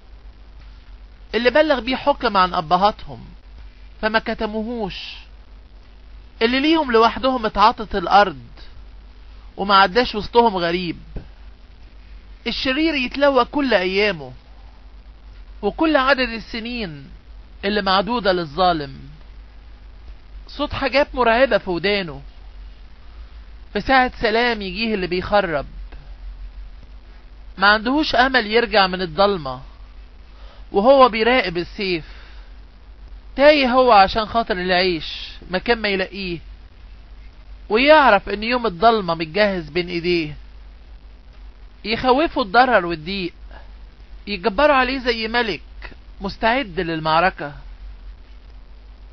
اللي بلغ بيه حكم عن ابهاتهم فما كتموهوش اللي ليهم لوحدهم اتعاطت الارض وما عداش وسطهم غريب الشرير يتلوى كل ايامه وكل عدد السنين اللي معدودة للظالم صوت حاجات مرعبة في ودانه في ساعة سلام يجيه اللي بيخرب ما عندهوش امل يرجع من الضلمة وهو بيراقب السيف تايه هو عشان خاطر العيش مكان ما يلاقيه ويعرف ان يوم الضلمة متجهز بين ايديه يخوفه الضرر والضيق يتجبروا عليه زي ملك مستعد للمعركة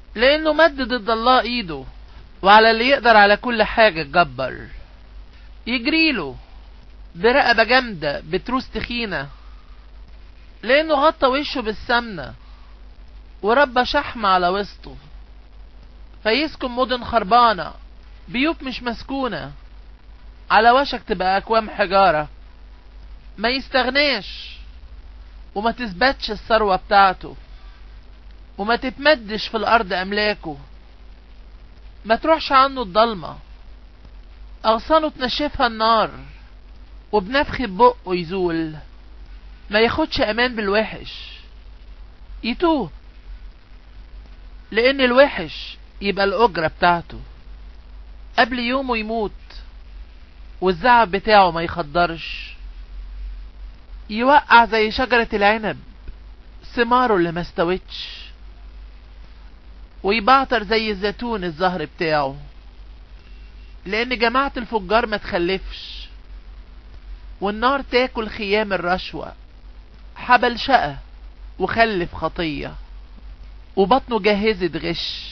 لانه مد ضد الله ايده وعلى اللي يقدر على كل حاجة جبر يجريله برقبة جامدة بتروس تخينة لانه غطى وشه بالسمنة وربى شحم على وسطه فيسكن مدن خربانة بيوت مش مسكونة على وشك تبقى اكوام حجارة ما يستغناش وما تثبتش الثروة بتاعته وما تتمدش في الارض املاكه ما تروحش عنه الضلمة اغصانه تنشفها النار وبنفخ بقه يزول ما ياخدش امان بالوحش يتوه لان الوحش يبقى الاجرة بتاعته قبل يومه يموت والزعب بتاعه ما يخدرش يوقع زي شجرة العنب ثماره اللي ما استوتش ويبعتر زي الزيتون الزهر بتاعه لان جماعة الفجار ما تخلفش والنار تاكل خيام الرشوة حبل شقى وخلف خطية وبطنه جهزت غش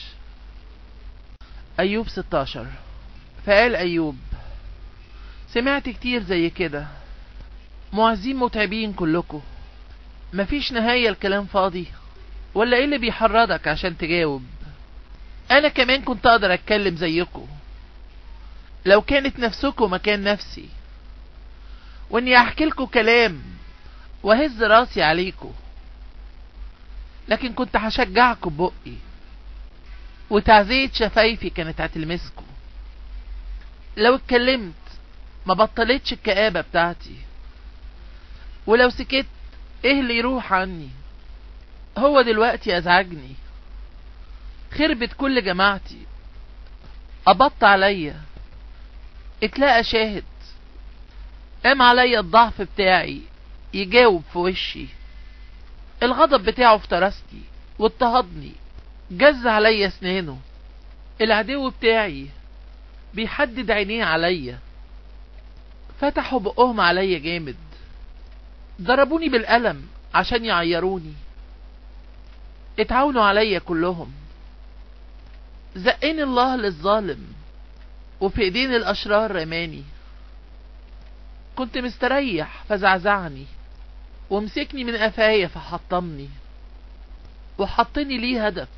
أيوب 16 فقال أيوب سمعت كتير زي كده معزين متعبين كلكم مفيش نهاية الكلام فاضي ولا ايه اللي بيحرضك عشان تجاوب انا كمان كنت اقدر اتكلم زيكم لو كانت نفسكم مكان نفسي واني احكي لكم كلام وهز راسي عليكم لكن كنت هشجعكم ببقي وتعزية شفايفي كانت هتلمسكم لو اتكلمت ما بطلتش الكآبة بتاعتي ولو سكت ايه اللي يروح عني هو دلوقتي ازعجني خربت كل جماعتي قبضت عليا اتلاقى شاهد قام عليا الضعف بتاعي يجاوب في وشي الغضب بتاعه افترسني واضطهدني جز عليا اسنانه العدو بتاعي بيحدد عينيه عليا فتحوا بقهم عليا جامد ضربوني بالقلم عشان يعيروني اتعاونوا عليا كلهم زقني الله للظالم وفي ايدين الاشرار رماني كنت مستريح فزعزعني ومسكني من قفايا فحطمني وحطني ليه هدف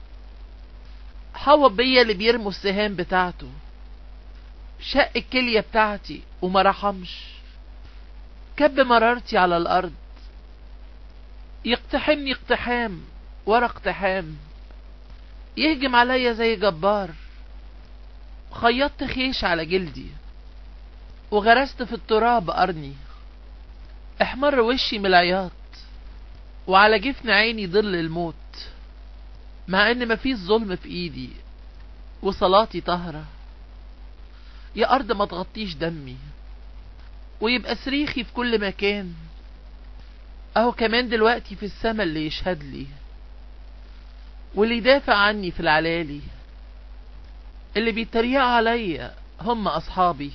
حوط بيا اللي بيرموا السهام بتاعته شق الكلية بتاعتي وما رحمش كب مرارتي على الارض يقتحمني اقتحام ورا اقتحام يهجم عليا زي جبار خيطت خيش على جلدي وغرست في التراب قرني احمر وشي من العياط وعلى جفن عيني ظل الموت مع ان مفيش ظلم في ايدي وصلاتي طهرة يا ارض ما تغطيش دمي ويبقى صريخي في كل مكان اهو كمان دلوقتي في السما اللي يشهد لي واللي يدافع عني في العلالي اللي بيتريقوا عليا هم اصحابي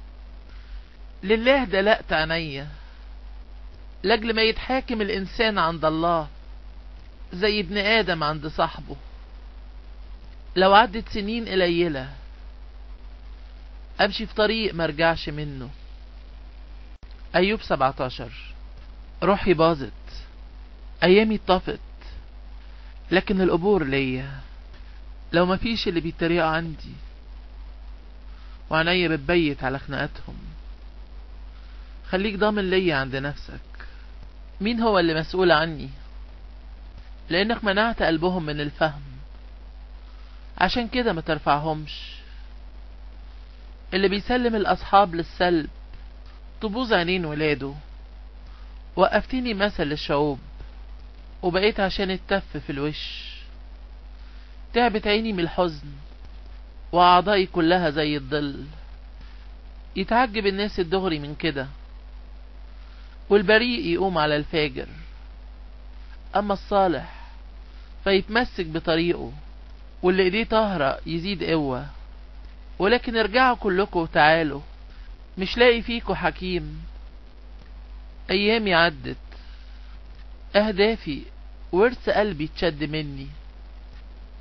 لله دلقت عينيا لاجل ما يتحاكم الانسان عند الله زي ابن ادم عند صاحبه لو عدت سنين قليلة امشي في طريق مرجعش منه ايوب 17 روحي باظت ايامي اتطفت لكن القبور ليا لو ما فيش اللي بيتريقوا عندي وعينيا بتبيت على خناقاتهم خليك ضامن ليا عند نفسك مين هو اللي مسؤول عني لانك منعت قلبهم من الفهم عشان كده ما ترفعهمش اللي بيسلم الاصحاب للسلب تبوظ عينين ولاده وقفتني مثل للشعوب وبقيت عشان التف في الوش تعبت عيني من الحزن واعضائي كلها زي الظل يتعجب الناس الدغري من كده والبريء يقوم على الفاجر اما الصالح فيتمسك بطريقه واللي ايديه طاهرة يزيد قوة ولكن ارجعوا كلكم وتعالوا مش لاقي فيكوا حكيم ايامي عدت اهدافي ورث قلبي اتشد مني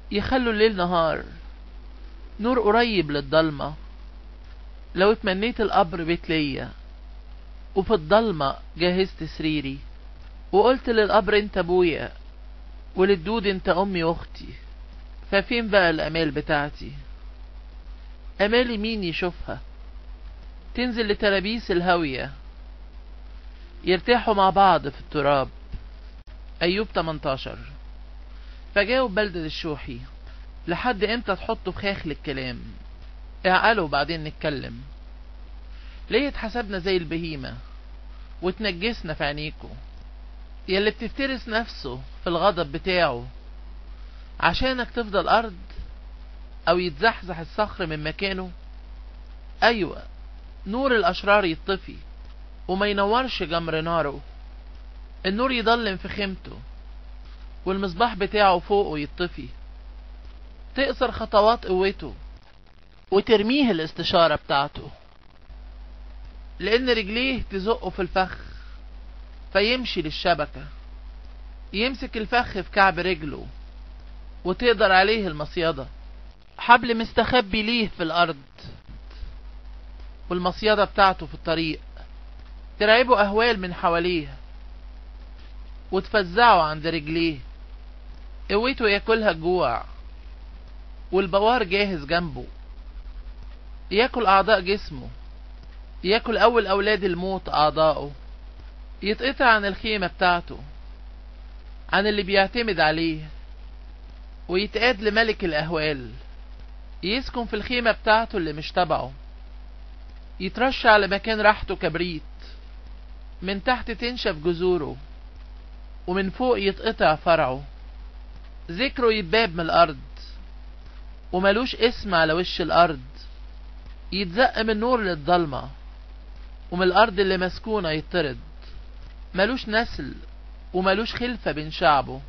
يخلوا الليل نهار نور قريب للضلمة لو اتمنيت القبر بيت ليا وفي الضلمة جهزت سريري وقلت للقبر انت ابويا وللدود انت امي واختي ففين بقى الامال بتاعتي امالي مين يشوفها تنزل لتلابيس الهاوية يرتاحوا مع بعض في التراب ايوب 18 فجاوب بلدة الشوحي لحد امتى تحطوا فخاخ للكلام اعقلوا بعدين نتكلم ليه اتحسبنا زي البهيمة وتنجسنا في عينيكوا يلي بتفترس نفسه في الغضب بتاعه عشانك تفضل ارض او يتزحزح الصخر من مكانه ايوه نور الاشرار يطفي وما ينورش جمر ناره النور يضلم في خيمته والمصباح بتاعه فوقه يطفي تقصر خطوات قوته وترميه الاستشارة بتاعته لان رجليه تزقه في الفخ فيمشي للشبكة يمسك الفخ في كعب رجله وتقدر عليه المصيدة حبل مستخبي ليه في الارض والمصيدة بتاعته في الطريق ترعبه اهوال من حواليه وتفزعه عند رجليه قوته ياكلها الجوع والبوار جاهز جنبه ياكل اعضاء جسمه ياكل اول اولاد الموت اعضاؤه يتقطع عن الخيمة بتاعته عن اللي بيعتمد عليه ويتقاد لملك الاهوال يسكن في الخيمة بتاعته اللي مش تبعه يترش على مكان راحته كبريت من تحت تنشف جذوره ومن فوق يتقطع فرعه ذكره يتباب من الارض وملوش اسم على وش الارض يتزق من نور للضلمة ومن الارض اللي مسكونة يطرد ملوش نسل وملوش خلفة بين شعبه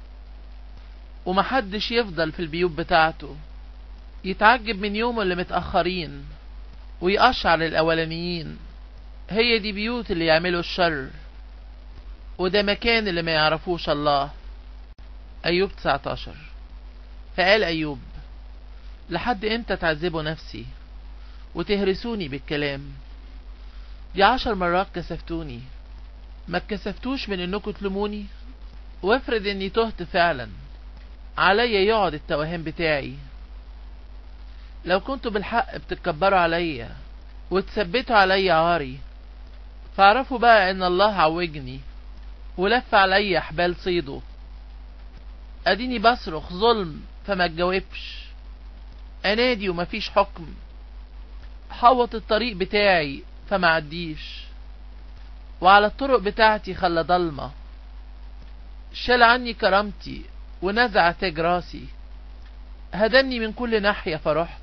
ومحدش يفضل في البيوت بتاعته يتعجب من يومه اللي متأخرين ويقشعر الأولانيين هي دي بيوت اللي يعملوا الشر وده مكان اللي ما يعرفوش الله أيوب 19 فقال أيوب لحد امتى تعذبوا نفسي وتهرسوني بالكلام دي عشر مرات كسفتوني ما اتكسفتوش من انكم تلوموني وافرض اني تهت فعلا عليا يقعد التوهان بتاعي لو كنتوا بالحق بتتكبروا عليا وتثبتوا عليا عاري فاعرفوا بقى ان الله عوجني ولف عليا حبال صيده اديني بصرخ ظلم فما تجاوبش انادي ومفيش حكم حوط الطريق بتاعي فما عديش وعلى الطرق بتاعتي خلى ضلمة شال عني كرامتي ونزع تاج راسي هدني من كل ناحية فرحت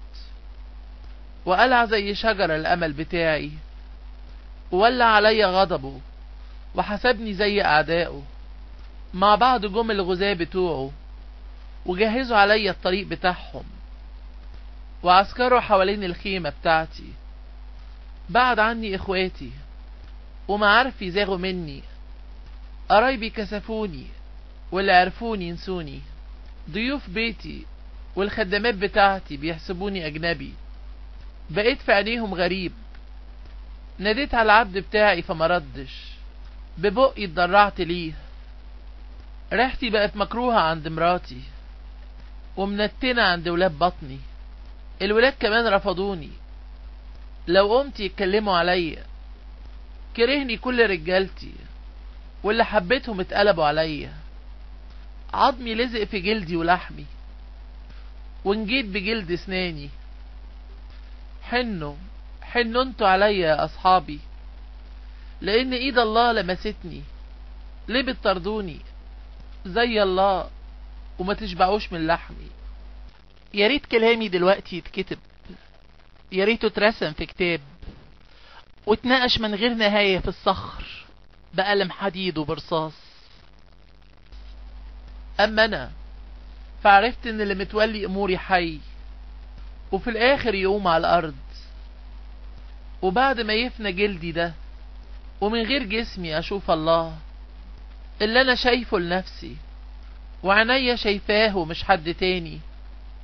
وقلع زي شجرة الأمل بتاعي وولع عليا غضبه وحسبني زي أعدائه مع بعض جم الغزاة بتوعه وجهزوا عليا الطريق بتاعهم وعسكروا حوالين الخيمة بتاعتي بعد عني اخواتي ومعارفي زاغوا مني قرايبي كسفوني واللي عرفوني ينسوني ضيوف بيتي والخدامات بتاعتي بيحسبوني اجنبي بقيت في عينيهم غريب ناديت على العبد بتاعي فما ردش ببقي اتضرعت ليه ريحتي بقت مكروهة عند مراتي ومنتنة عند ولاد بطني الولاد كمان رفضوني لو قمت يتكلموا عليا كرهني كل رجالتي واللي حبيتهم اتقلبوا عليا عظمي لزق في جلدي ولحمي ونجيت بجلد اسناني حنوا حنوا انتوا عليا يا اصحابي لان ايد الله لمستني ليه بتطردوني زي الله وما تشبعوش من لحمي يا ريت كلامي دلوقتي يتكتب يا ريته اترسم في كتاب واتناقش من غير نهاية في الصخر بقلم حديد وبرصاص اما انا فعرفت ان اللي متولي اموري حي وفي الاخر يقوم على الارض وبعد ما يفنى جلدي ده ومن غير جسمي اشوف الله اللي انا شايفه لنفسي وعينيا شايفاه ومش حد تاني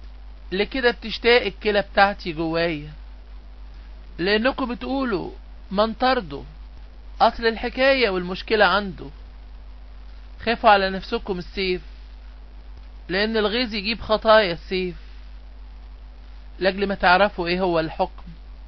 لكده بتشتاق الكلى بتاعتي جوايا لانكم بتقولوا من طرده اصل الحكاية والمشكلة عنده خافوا على نفسكم السيف لان الغيظ يجيب خطايا السيف لاجل ما تعرفوا ايه هو الحكم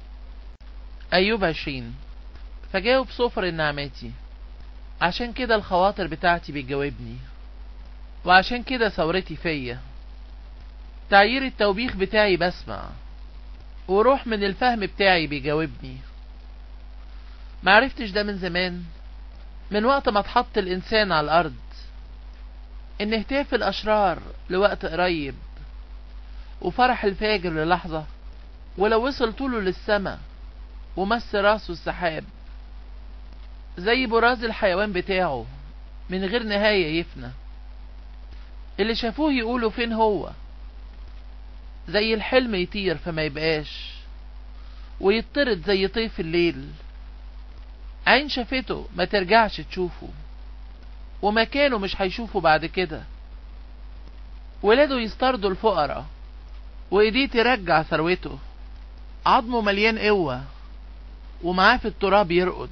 ايوب عشرين فجاوب صفر النعماتي عشان كده الخواطر بتاعتي بتجاوبني وعشان كده ثورتي فيا تعيير التوبيخ بتاعي بسمع وروح من الفهم بتاعي بيجاوبني معرفتش ده من زمان من وقت ما اتحط الانسان على الارض ان اهتاف الاشرار لوقت قريب وفرح الفاجر للحظة ولو وصل طوله للسما ومس راسه السحاب زي براز الحيوان بتاعه من غير نهاية يفنى اللي شافوه يقولوا فين هو زي الحلم يطير فما يبقاش ويطرد زي طيف الليل عين شافته ما ترجعش تشوفه ومكانه مش هيشوفه بعد كده ولاده يسترضوا الفقراء وايديه ترجع ثروته عظمه مليان قوة ومعاه في التراب يرقد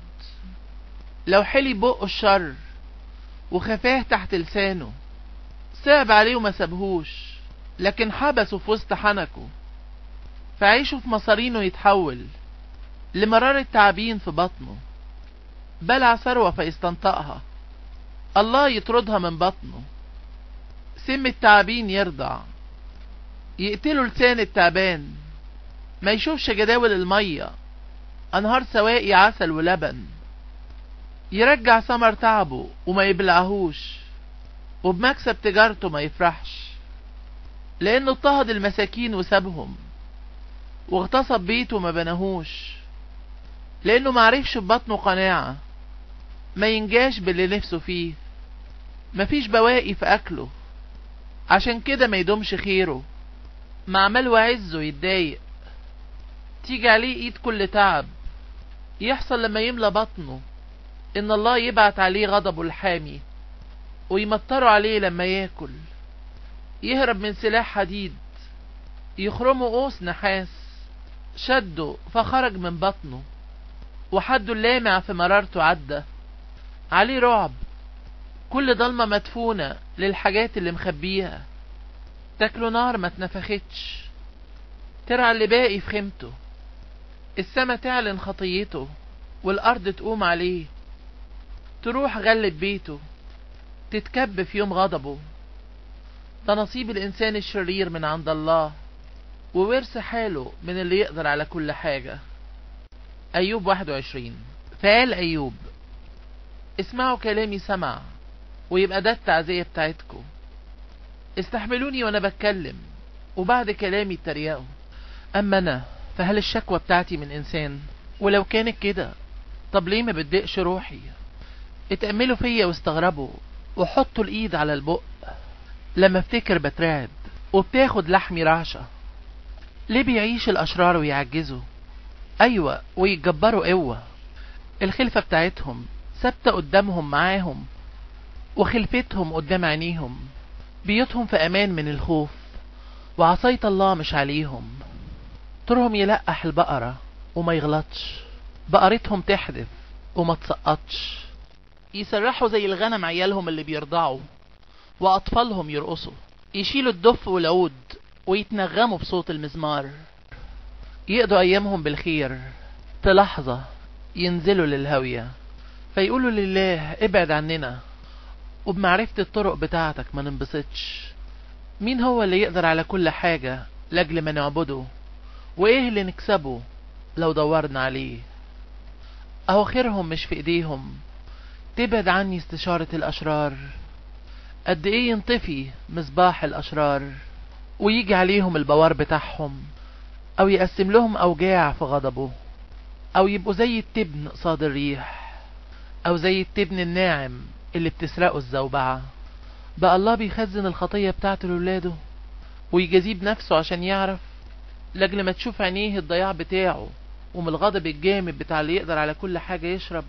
لو حلي بقه الشر وخفاه تحت لسانه صعب عليه وما سابهوش لكن حبسه في وسط حنكه فعيشه في مصارينه يتحول لمرار التعابين في بطنه بلع ثروة فيستنطقها الله يطردها من بطنه سم التعابين يرضع يقتلوا لسان التعبان ما يشوفش جداول المية أنهار سواقي عسل ولبن يرجع ثمر تعبه وما يبلعهوش وبمكسب تجارته ما يفرحش لأنه اضطهد المساكين وسابهم واغتصب بيته ما بناهوش لأنه معرفش ببطنه قناعة ما ينجاش باللي نفسه فيه مفيش بواقي في أكله عشان كده ما يدومش خيره مع مال وعزه يتضايق تيجي عليه ايد كل تعب يحصل لما يملى بطنه ان الله يبعت عليه غضبه الحامي ويمطروا عليه لما ياكل يهرب من سلاح حديد يخرمه قوس نحاس شده فخرج من بطنه وحده اللامع في مرارته عدى عليه رعب كل ضلمة مدفونة للحاجات اللي مخبيها تاكله نار ما اتنفختش ترعى اللي باقي في خيمته السما تعلن خطيته والأرض تقوم عليه تروح غلب بيته تتكب في يوم غضبه ده نصيب الإنسان الشرير من عند الله وورث حاله من اللي يقدر على كل حاجة أيوب 21 فقال أيوب اسمعوا كلامي سمع ويبقى ده التعزية بتاعتكم استحملوني وانا بتكلم وبعد كلامي اتريقوا اما انا فهل الشكوى بتاعتي من انسان ولو كانت كده طب ليه ما بتضايقش روحي اتأملوا فيا واستغربوا وحطوا الايد على البق لما افتكر بترعب وبتاخد لحمي رعشة ليه بيعيش الاشرار ويعجزوا ايوه ويتجبروا قوة الخلفة بتاعتهم ثابتة قدامهم معاهم وخلفتهم قدام عينيهم بيوتهم في امان من الخوف وعصاية الله مش عليهم طرهم يلقح البقرة وما يغلطش بقرتهم تحدف وما تسقطش يسرحوا زي الغنم عيالهم اللي بيرضعوا واطفالهم يرقصوا يشيلوا الدف والعود ويتنغموا بصوت المزمار يقضوا ايامهم بالخير في لحظة ينزلوا للهوية فيقولوا لله ابعد عننا وبمعرفة الطرق بتاعتك ما ننبسطش مين هو اللي يقدر على كل حاجة لاجل ما نعبده وايه اللي نكسبه لو دورنا عليه اهو خيرهم مش في ايديهم تبعد عني استشارة الاشرار قد ايه ينطفي مصباح الاشرار ويجي عليهم البوار بتاعهم او يقسم لهم اوجاع في غضبه او يبقوا زي التبن قصاد الريح او زي التبن الناعم اللي بتسرقه الزوبعة بقى الله بيخزن الخطية بتاعته لولاده ويجازيه بنفسه عشان يعرف لاجل ما تشوف عينيه الضياع بتاعه ومن الغضب الجامد بتاع اللي يقدر على كل حاجة يشرب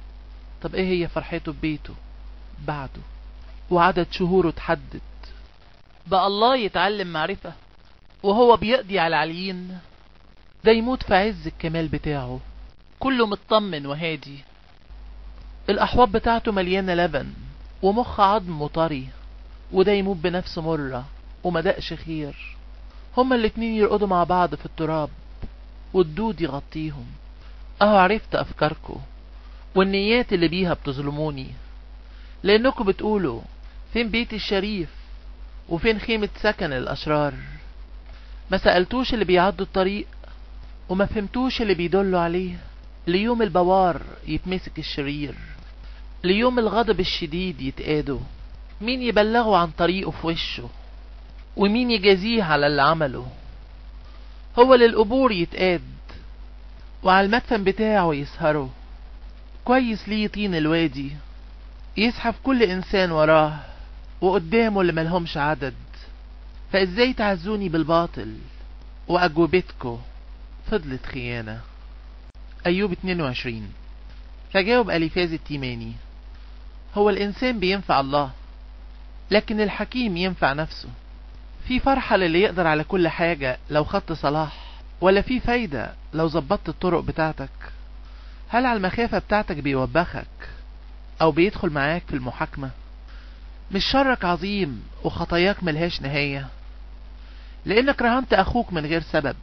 طب ايه هي فرحته ببيته بعده وعدد شهوره اتحدد بقى الله يتعلم معرفة وهو بيقضي على العاليين ده يموت في عز الكمال بتاعه كله مطمن وهادي الأحواض بتاعته مليانة لبن ومخ عظم وطري وده يموت بنفس مرة ومدقش خير هما الاتنين يرقدوا مع بعض في التراب والدود يغطيهم اهو عرفت افكاركم والنيات اللي بيها بتظلموني لانكم بتقولوا فين بيت الشريف وفين خيمة سكن الاشرار ما سألتوش اللي بيعدوا الطريق وما فهمتوش اللي بيدلوا عليه ليوم البوار يتمسك الشرير ليوم الغضب الشديد يتقادوا مين يبلغوا عن طريقه في وشه ومين يجازيه على اللي عمله هو للقبور يتقاد وعلى المدفن بتاعه يسهروا كويس ليه طين الوادي يسحف كل انسان وراه وقدامه اللي ملهمش عدد فازاي تعزوني بالباطل واجوبتكو فضلت خيانة ايوب 22 فجاوب اليفاز التيماني هو الانسان بينفع الله لكن الحكيم ينفع نفسه في فرحة للي يقدر على كل حاجة لو خدت صلاح ولا في فايدة لو ظبطت الطرق بتاعتك هل على المخافة بتاعتك بيوبخك او بيدخل معاك في المحاكمة مش شرك عظيم وخطاياك ملهاش نهاية لانك رهنت اخوك من غير سبب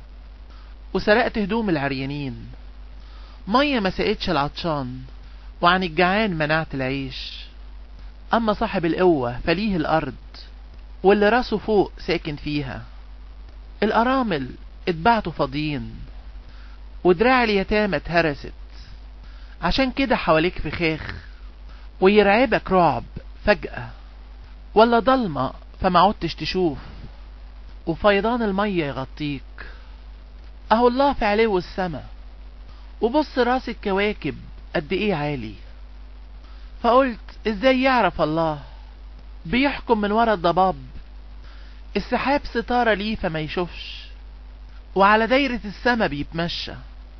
وسرقت هدوم العريانين مية ما سقتش العطشان وعن الجعان منعت العيش اما صاحب القوة فليه الارض واللي راسه فوق ساكن فيها الارامل اتبعتوا فاضيين ودراع اليتامى اتهرست عشان كده حواليك فخاخ ويرعبك رعب فجأة ولا ضلمة فما عدتش تشوف وفيضان المية يغطيك اهو الله في علو السما وبص راس الكواكب قد ايه عالي فقلت ازاي يعرف الله بيحكم من ورا الضباب السحاب ستارة ليه فما يشوفش وعلى دايرة السما بيتمشى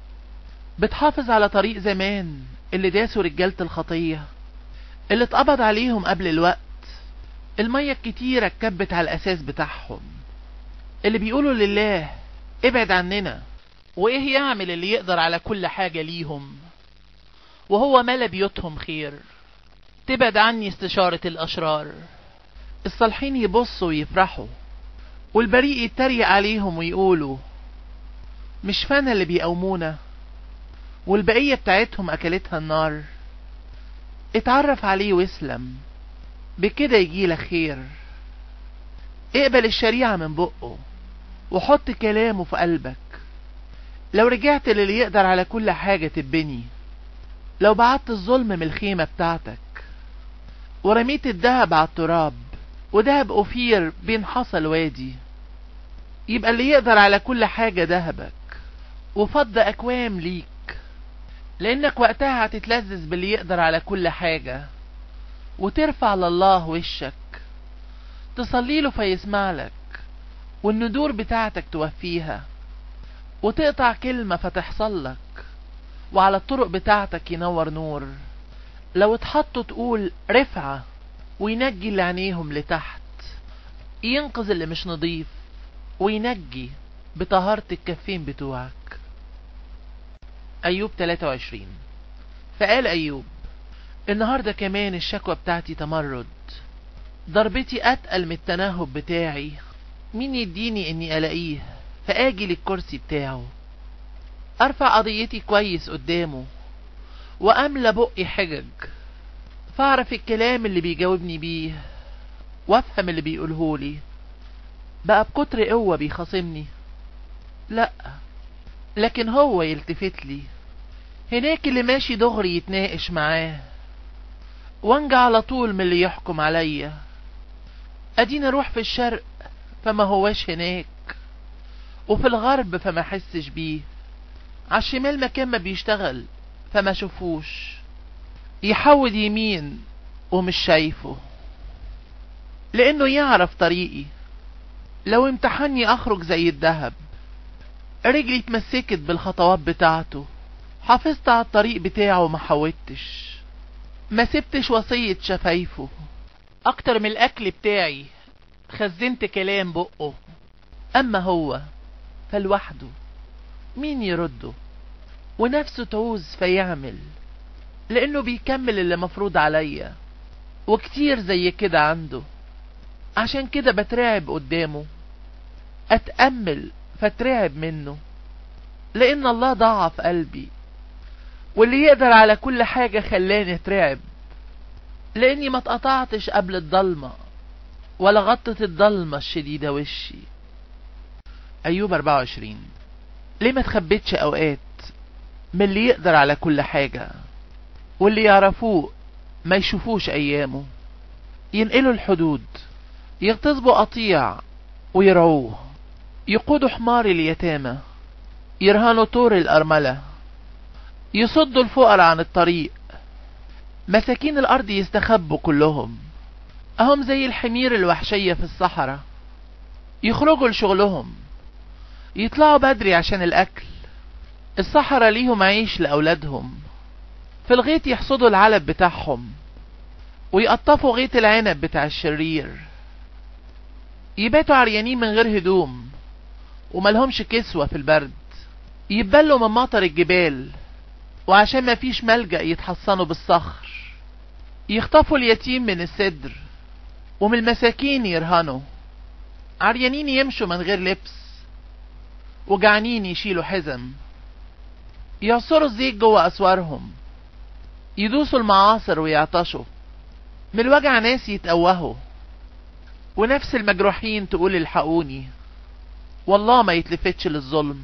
بتحافظ على طريق زمان اللي داسوا رجالة الخطية اللي اتقبض عليهم قبل الوقت المية الكتيرة اتكبت على الأساس بتاعهم اللي بيقولوا لله ابعد عننا وايه يعمل اللي يقدر على كل حاجة ليهم وهو ملا بيوتهم خير تبعد عني استشارة الأشرار الصالحين يبصوا ويفرحوا والبريء يتريق عليهم ويقولوا مش فانا اللي بيقومونا والبقية بتاعتهم أكلتها النار اتعرف عليه واسلم بكده يجيلك خير اقبل الشريعة من بقه وحط كلامه في قلبك لو رجعت للي يقدر على كل حاجة تبني لو بعدت الظلم من الخيمة بتاعتك ورميت الدهب على التراب ودهب أوفير بين حصى الوادي يبقى اللي يقدر على كل حاجة دهبك وفض أكوام ليك لأنك وقتها هتتلذذ باللي يقدر على كل حاجة وترفع لله وشك تصلي له فيسمع لك والندور بتاعتك توفيها وتقطع كلمة فتحصل لك وعلى الطرق بتاعتك ينور نور لو اتحطوا تقول رفعة وينجي اللي عينيهم لتحت ينقذ اللي مش نضيف وينجي بطهارة الكفين بتوعك أيوب 23 فقال أيوب النهاردة كمان الشكوى بتاعتي تمرد ضربتي أتقل من التنهب بتاعي مين يديني اني الاقيه فاجي للكرسي بتاعه ارفع قضيتي كويس قدامه واملى بقي حجج فاعرف الكلام اللي بيجاوبني بيه وافهم اللي بيقولهولي بقى بكتر قوة بيخاصمني لا لكن هو يلتفت لي هناك اللي ماشي دغري يتناقش معاه وانجا على طول من اللي يحكم عليا ادينا اروح في الشرق فما هواش هناك وفي الغرب فما حسش بيه عالشمال مكان ما بيشتغل فما شوفوش يحود يمين ومش شايفه لانه يعرف طريقي لو امتحني اخرج زي الدهب رجلي اتمسكت بالخطوات بتاعته حافظت على الطريق بتاعه وما حودتش ما سبتش وصية شفايفه اكتر من الاكل بتاعي خزنت كلام بقه أما هو فلوحده مين يرده ونفسه تعوز فيعمل لأنه بيكمل اللي مفروض عليا وكتير زي كده عنده عشان كده بترعب قدامه أتأمل فترعب منه لأن الله ضعف قلبي واللي يقدر على كل حاجة خلاني اترعب لأني ما اتقطعتش قبل الضلمة ولا غطت الضلمة الشديدة وشي أيوب 24 ليه ما تخبتش أوقات من اللي يقدر على كل حاجة واللي يعرفوه ما يشوفوش أيامه ينقلوا الحدود يغتصبوا قطيع ويرعوه يقودوا حمار اليتامى يرهنوا طور الأرملة يصدوا الفقراء عن الطريق مساكين الأرض يستخبوا كلهم أهم زي الحمير الوحشية في الصحراء يخرجوا لشغلهم يطلعوا بدري عشان الأكل الصحراء ليهم عيش لأولادهم في الغيط يحصدوا العلب بتاعهم ويقطفوا غيط العنب بتاع الشرير يباتوا عريانين من غير هدوم وملهمش كسوة في البرد يتبلوا من مطر الجبال وعشان ما فيش ملجأ يتحصنوا بالصخر يخطفوا اليتيم من السدر ومن المساكين يرهنوا عريانين يمشوا من غير لبس وجعانين يشيلوا حزم يعصروا الزيت جوه أسوارهم يدوسوا المعاصر ويعطشوا من الوجع ناس يتقوهوا ونفس المجروحين تقول الحقوني والله ما يتلفتش للظلم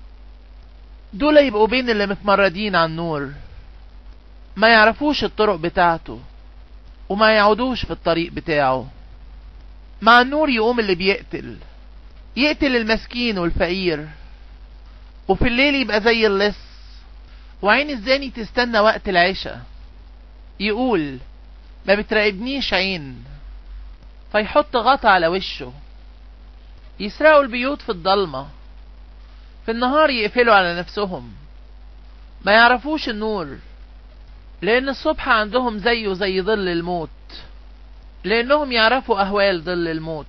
دول يبقوا بين اللي متمردين على النور ما يعرفوش الطرق بتاعته وما يعودوش في الطريق بتاعه مع النور يقوم اللي بيقتل يقتل المسكين والفقير وفي الليل يبقى زي اللص وعين الزاني تستنى وقت العشاء يقول ما بتراقبنيش عين فيحط غطا على وشه يسرقوا البيوت في الضلمة في النهار يقفلوا على نفسهم ما يعرفوش النور لأن الصبح عندهم زيه زي ظل الموت لأنهم يعرفوا أهوال ظل الموت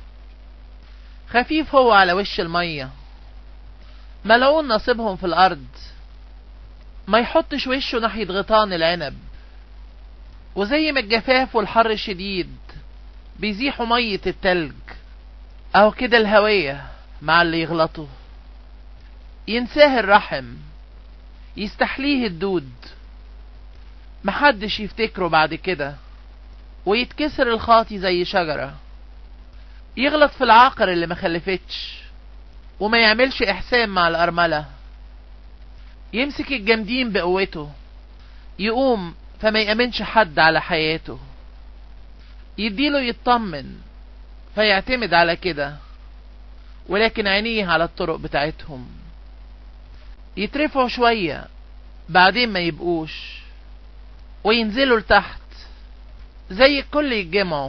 خفيف هو على وش المية ملعون نصيبهم في الأرض ما يحطش وشه ناحية غطان العنب وزي ما الجفاف والحر الشديد بيزيحوا مية التلج أو كده الهوية مع اللي يغلطوا ينساه الرحم يستحليه الدود محدش يفتكره بعد كده ويتكسر الخاطي زي شجرة يغلط في العاقر اللي ما خلفتش وما يعملش إحسان مع الأرملة يمسك الجامدين بقوته يقوم فما يأمنش حد على حياته يديله يطمن فيعتمد على كده ولكن عينيه على الطرق بتاعتهم يترفعوا شوية بعدين ما يبقوش وينزلوا لتحت زي الكل يتجمعوا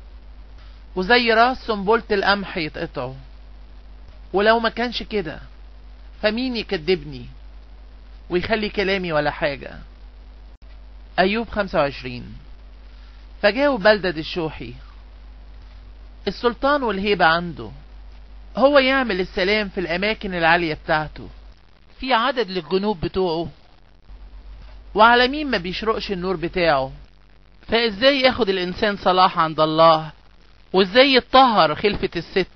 وزي راس سنبلة القمح يتقطعوا ولو ما كانش كده فمين يكدبني ويخلي كلامي ولا حاجة أيوب 25 فجاءوا بلدد الشوحي السلطان والهيبة عنده هو يعمل السلام في الأماكن العالية بتاعته في عدد للجنوب بتوعه وعلى مين ما بيشرقش النور بتاعه فازاي ياخد الانسان صلاح عند الله وازاي يتطهر خلفة الست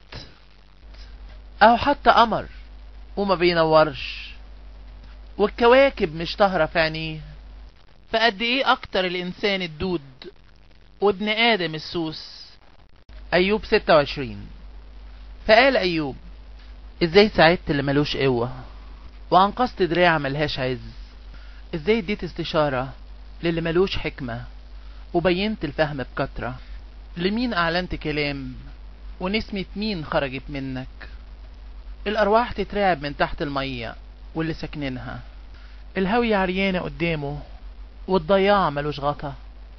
او حتى قمر وما بينورش والكواكب مش طاهرة في عينيه فقد ايه اكتر الانسان الدود وابن ادم السوس ايوب 26 فقال ايوب ازاي ساعدت اللي ملوش قوة وانقذت دراع ملهاش عز ازاي اديت استشارة للي ملوش حكمة وبينت الفهم بكترة لمين اعلنت كلام ونسمة مين خرجت منك الارواح تترعب من تحت المية واللي ساكنينها الهوية عريانة قدامه والضياع ملوش غطا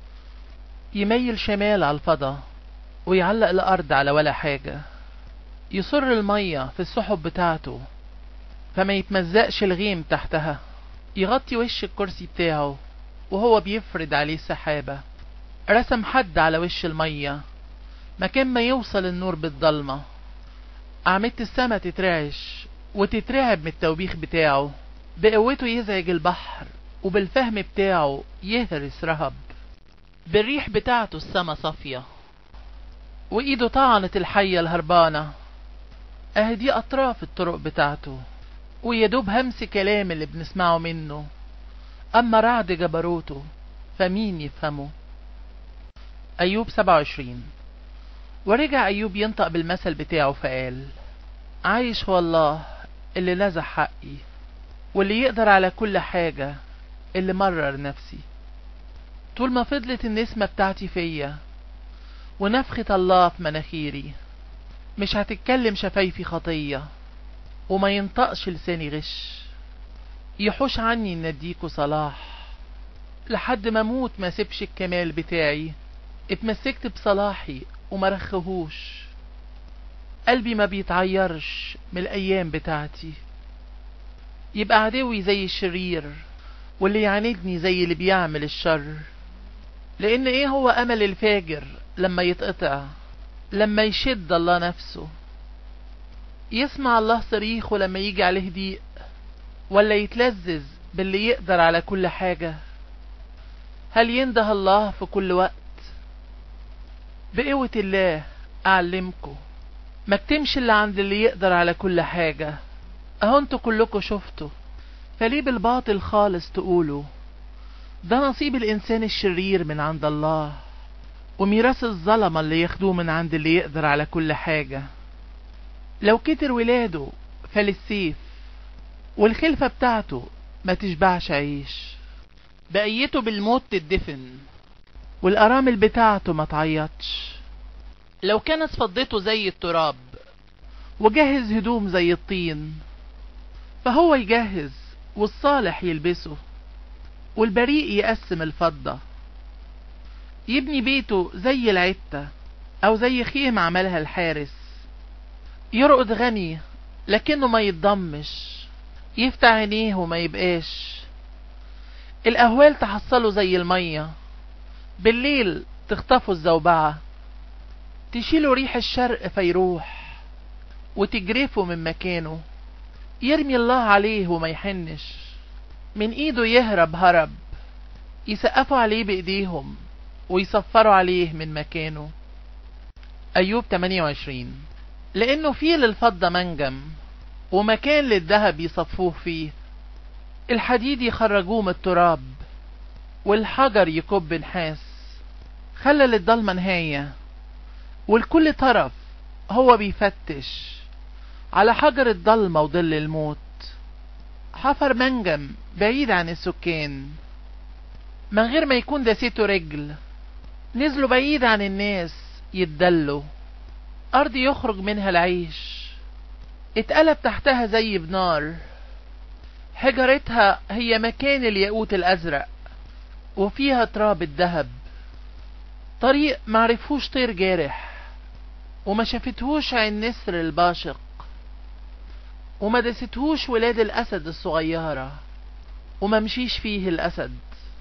يميل شمال على الفضا ويعلق الارض على ولا حاجة يصر المية في السحب بتاعته فما يتمزقش الغيم تحتها يغطي وش الكرسي بتاعه وهو بيفرد عليه السحابة رسم حد على وش المية مكان ما يوصل النور بالضلمة أعمدة السما تترعش وتترعب من التوبيخ بتاعه بقوته يزعج البحر وبالفهم بتاعه يهرس رهب بالريح بتاعته السما صافية وإيده طعنت الحية الهربانة أهي دي أطراف الطرق بتاعته ويدوب همس كلام اللي بنسمعه منه أما رعد جبروته فمين يفهمه أيوب 27 ورجع أيوب ينطق بالمثل بتاعه فقال عايش والله اللي نزح حقي واللي يقدر على كل حاجة اللي مرر نفسي طول ما فضلت النسمة بتاعتي فيا ونفخة الله في مناخيري مش هتتكلم شفايفي خطية وما ينطقش لساني غش يحوش عني ان اديكوا صلاح لحد ما اموت ما سيبش الكمال بتاعي اتمسكت بصلاحي وما رخهوش قلبي ما بيتعيرش من الايام بتاعتي يبقى عدوي زي الشرير واللي يعاندني زي اللي بيعمل الشر لان ايه هو امل الفاجر لما يتقطع لما يشد الله نفسه يسمع الله صريخه لما يجي عليه ضيق ولا يتلذذ باللي يقدر على كل حاجة هل ينده الله في كل وقت بقوة الله أعلمكم ما بتمش اللي عند اللي يقدر على كل حاجة اهو انتوا كلكم شفتوا فليه بالباطل خالص تقولوا ده نصيب الإنسان الشرير من عند الله وميراث الظلمة اللي ياخدوه من عند اللي يقدر على كل حاجة لو كتر ولاده فللسيف والخلفة بتاعته ما تشبعش عيش بقيته بالموت تدفن والأرامل بتاعته ما تعيطش لو كانت فضته زي التراب وجهز هدوم زي الطين فهو يجهز والصالح يلبسه والبريء يقسم الفضة يبني بيته زي العتة أو زي خيم عملها الحارس يرقد غني لكنه ما يتضمش يفتح عينيه وما يبقاش الأهوال تحصله زي المية بالليل تخطفه الزوبعة تشيله ريح الشرق فيروح وتجرفه من مكانه يرمي الله عليه وما يحنش من ايده يهرب هرب يسقفوا عليه بايديهم ويصفروا عليه من مكانه ايوب 28 لانه فيه للفضة منجم ومكان للذهب يصفوه فيه الحديد يخرجوه من التراب والحجر يكب نحاس خلى للضلمة نهاية والكل طرف هو بيفتش على حجر الضلمة وظل الموت حفر منجم بعيد عن السكان من غير ما يكون داسيته رجل نزلوا بعيد عن الناس يتدلوا أرض يخرج منها العيش اتقلب تحتها زي بنار حجرتها هي مكان الياقوت الأزرق وفيها تراب الذهب طريق معرفوش طير جارح وما شافتهوش عين نسر الباشق وما دستهوش ولاد الأسد الصغيرة وما مشيش فيه الأسد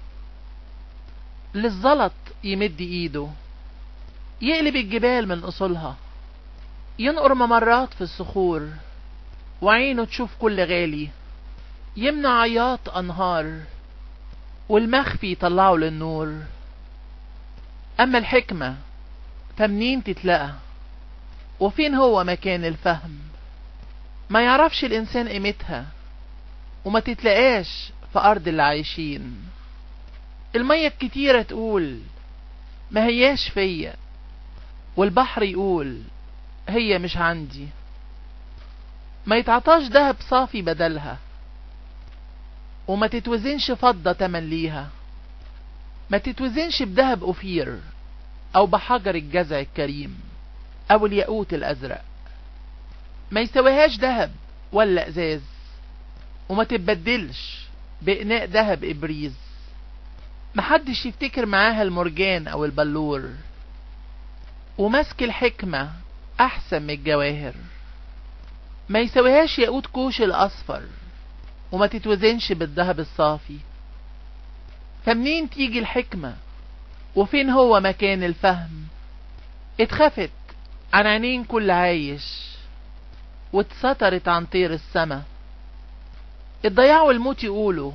للزلط يمد ايده يقلب الجبال من اصولها ينقر ممرات في الصخور وعينه تشوف كل غالي يمنع عياط انهار والمخفي يطلعه للنور اما الحكمة فمنين تتلقى وفين هو مكان الفهم ما يعرفش الانسان قيمتها وما تتلقاش في ارض اللي عايشين المية الكتيرة تقول ما هياش فيا والبحر يقول هي مش عندي ما يتعطاش دهب صافي بدلها وما تتوزنش فضة تمن ليها ما تتوزنش بدهب أفير أو بحجر الجزع الكريم أو الياقوت الأزرق ما يسويهاش دهب ولا ازاز وما تتبدلش بإناء دهب إبريز محدش يفتكر معاها المرجان أو البلور ومسك الحكمة أحسن من الجواهر ما يسويهاش ياقوت كوش الأصفر وما تتوزنش بالذهب الصافي فمنين تيجي الحكمة وفين هو مكان الفهم اتخفت عن عينين كل عايش واتسترت عن طير السما الضياع والموت يقولوا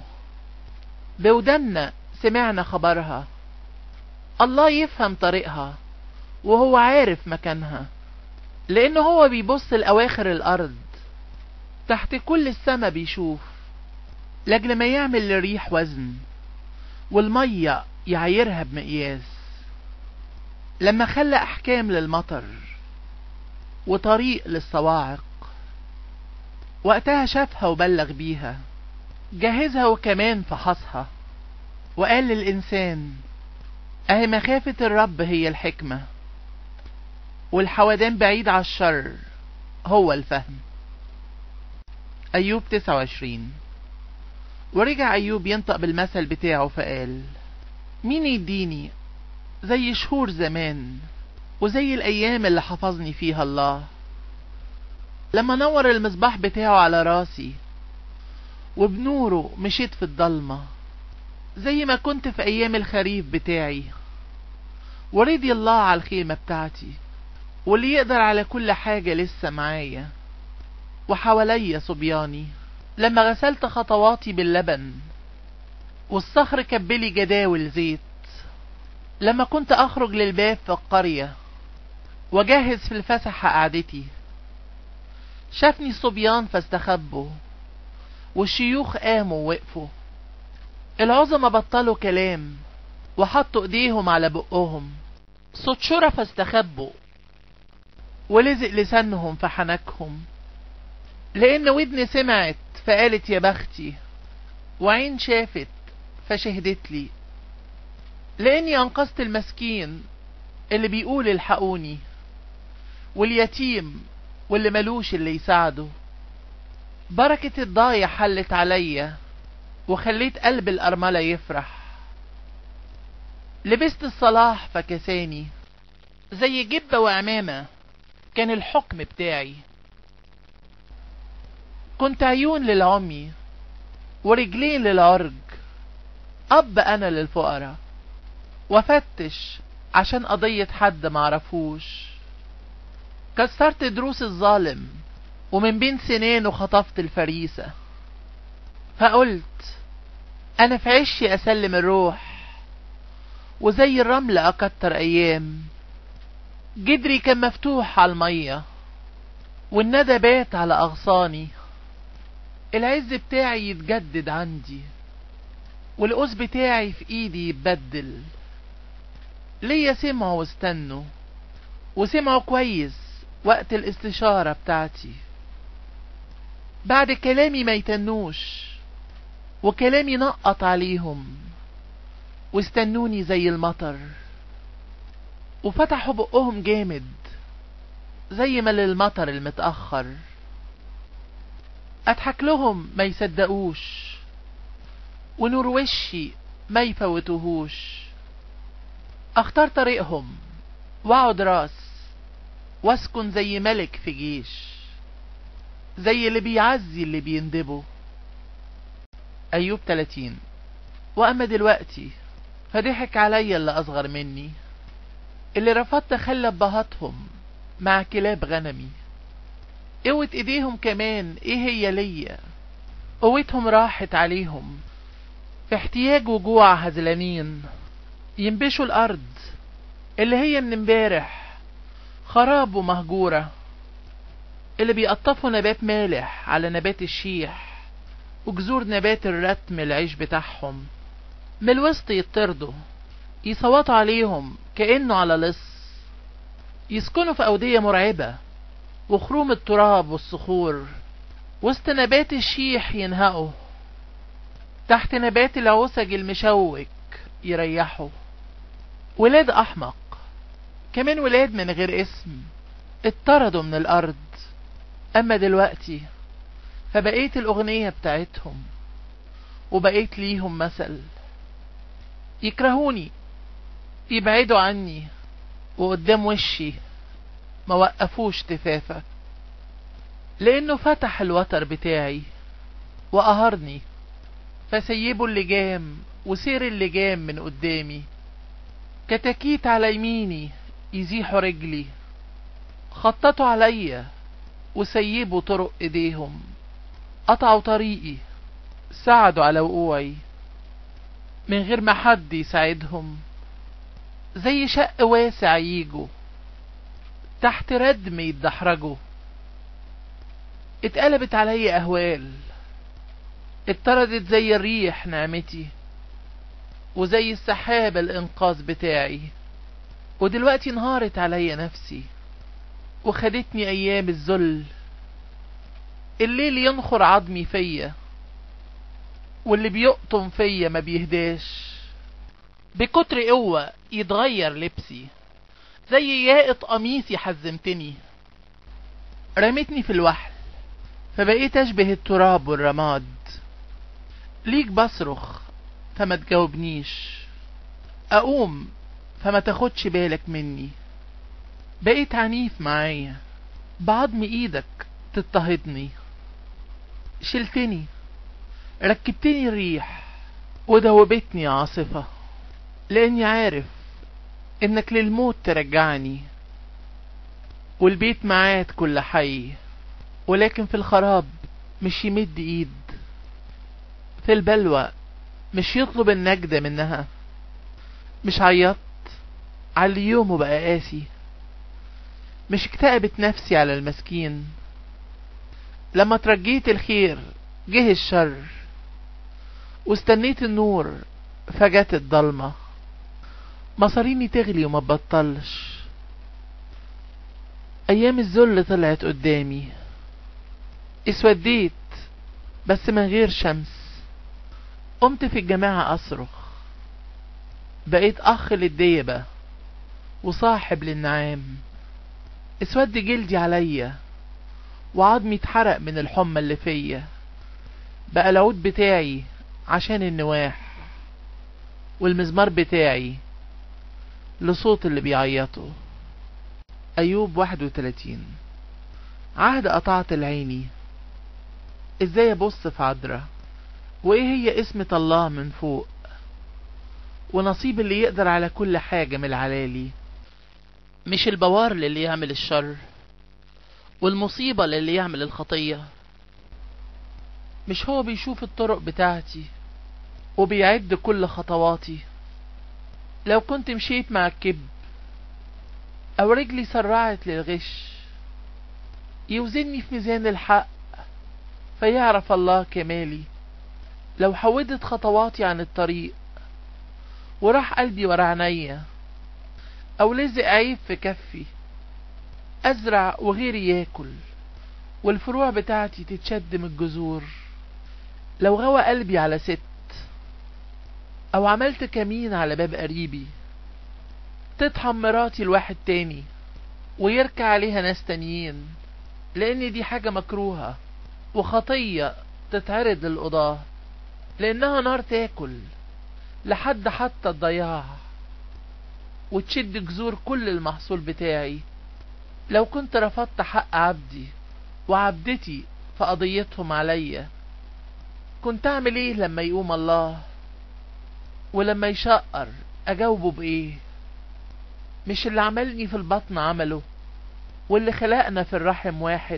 بودنا سمعنا خبرها الله يفهم طريقها وهو عارف مكانها لأنه هو بيبص لأواخر الأرض تحت كل السما بيشوف لأجل ما يعمل للريح وزن والمية يعايرها بمقياس لما خلى أحكام للمطر وطريق للصواعق وقتها شافها وبلغ بيها جهزها وكمان فحصها وقال للإنسان أهي مخافة الرب هي الحكمة والحودان بعيد على الشر هو الفهم أيوب 29 ورجع أيوب ينطق بالمثل بتاعه فقال مين يديني زي شهور زمان وزي الأيام اللي حفظني فيها الله لما نور المصباح بتاعه على راسي وبنوره مشيت في الضلمة زي ما كنت في أيام الخريف بتاعي ورضي الله على الخيمة بتاعتي واللي يقدر على كل حاجة لسه معايا وحواليا صبياني لما غسلت خطواتي باللبن والصخر كبلي جداول زيت لما كنت أخرج للباب في القرية وجهز في الفسحة قعدتي شافني صبيان فاستخبوا والشيوخ قاموا ووقفوا العظمة بطلوا كلام وحطوا ايديهم على بقهم صوت شرى فاستخبوا ولزق لسانهم في حنكهم لأن ودن سمعت فقالت يا بختي وعين شافت فشهدت لي لأني أنقذت المسكين اللي بيقول الحقوني واليتيم واللي ملوش اللي يساعده بركة الضايع حلت عليا وخليت قلب الأرملة يفرح لبست الصلاح فكساني زي جبة وعمامة كان الحكم بتاعي كنت عيون للعمي ورجلين للعرج أب أنا للفقراء وفتش عشان قضية حد معرفوش كسرت دروس الظالم ومن بين سنانه خطفت الفريسة فقلت أنا في عشي أسلم الروح وزي الرمل أكتر أيام جدري كان مفتوح على المية والندى بات على أغصاني العز بتاعي يتجدد عندي والقوس بتاعي في ايدي يتبدل ليا سمعوا واستنوا وسمعوا كويس وقت الاستشارة بتاعتي بعد كلامي ما يتنوش وكلامي نقط عليهم واستنوني زي المطر وفتحوا بقهم جامد زي ما للمطر المتأخر أضحك لهم ما يصدقوش ونور وشي ما يفوتوهوش اختار طريقهم واقعد راس واسكن زي ملك في جيش زي اللي بيعزي اللي بيندبه أيوب 30 وأما دلوقتي فضحك عليا اللي أصغر مني اللي رفضت أخلي أبهاتهم مع كلاب غنمي قوة ايديهم كمان ايه هي ليا قوتهم راحت عليهم في احتياج وجوع هزلانين ينبشوا الارض اللي هي من امبارح خراب ومهجورة اللي بيقطفوا نبات مالح على نبات الشيح وجذور نبات الرتم العيش بتاعهم من الوسط يطردوا يصوتوا عليهم كأنه على لص يسكنوا في أودية مرعبة وخروم التراب والصخور وسط نبات الشيح ينهقوا تحت نبات العوسج المشوك يريحوا ولاد أحمق كمان ولاد من غير اسم اتطردوا من الأرض أما دلوقتي فبقيت الأغنية بتاعتهم وبقيت ليهم مثل يكرهوني يبعدوا عني وقدام وشي ما وقفوش تفافة لأنه فتح الوتر بتاعي وقهرني فسيبوا اللجام وسير اللجام من قدامي كتاكيت على يميني يزيحوا رجلي خططوا عليا وسيبوا طرق ايديهم قطعوا طريقي ساعدوا على وقوعي من غير ما حد يساعدهم زي شق واسع يجوا تحت ردم يتدحرجوا اتقلبت علي اهوال اتطردت زي الريح نعمتي وزي السحاب الانقاذ بتاعي ودلوقتي انهارت عليا نفسي وخدتني ايام الذل الليل ينخر عظمي فيا واللي بيقطم فيا ما بيهداش بكتر قوة يتغير لبسي زي ياقط قميصي حزمتني رمتني في الوحل فبقيت اشبه التراب والرماد ليك بصرخ فما تجاوبنيش اقوم فما تاخدش بالك مني بقيت عنيف معايا بعضم ايدك تضطهدني شلتني ركبتني الريح ودوبتني عاصفة لاني عارف انك للموت ترجعني والبيت معاد كل حي ولكن في الخراب مش يمد ايد في البلوى مش يطلب النجدة منها مش عيطت على اليوم وبقى قاسي مش اكتئبت نفسي على المسكين لما ترجيت الخير جه الشر واستنيت النور فجت الضلمة مصاريني تغلي وما تبطلش ايام الذل طلعت قدامي اسوديت بس من غير شمس قمت في الجماعة اصرخ بقيت اخ للديبة وصاحب للنعام اسود جلدي عليا وعظمي اتحرق من الحمى اللي فيا بقى العود بتاعي عشان النواح والمزمار بتاعي لصوت اللي بيعيطوا أيوب واحد وتلاتين عهد قطعت العيني ازاي ابص في عذرة وايه هي اسمة الله من فوق ونصيب اللي يقدر على كل حاجة من العلالي مش البوار للي يعمل الشر والمصيبة للي يعمل الخطية مش هو بيشوف الطرق بتاعتي وبيعد كل خطواتي لو كنت مشيت مع الكذب او رجلي سرعت للغش يوزني في ميزان الحق فيعرف الله كمالي لو حودت خطواتي عن الطريق وراح قلبي ورا عينيا او لزق عيب في كفي ازرع وغيري ياكل والفروع بتاعتي تتشد من الجذور لو غوى قلبي على ست او عملت كمين على باب قريبي تطحن مراتي لواحد تاني ويركع عليها ناس تانيين لان دي حاجة مكروهة وخطية تتعرض للقضاة لانها نار تاكل لحد حتى الضياع وتشد جذور كل المحصول بتاعي لو كنت رفضت حق عبدي وعبدتي في قضيتهم عليا كنت اعمل ايه لما يقوم الله ولما يشقر اجاوبه بايه مش اللي عملني في البطن عمله واللي خلقنا في الرحم واحد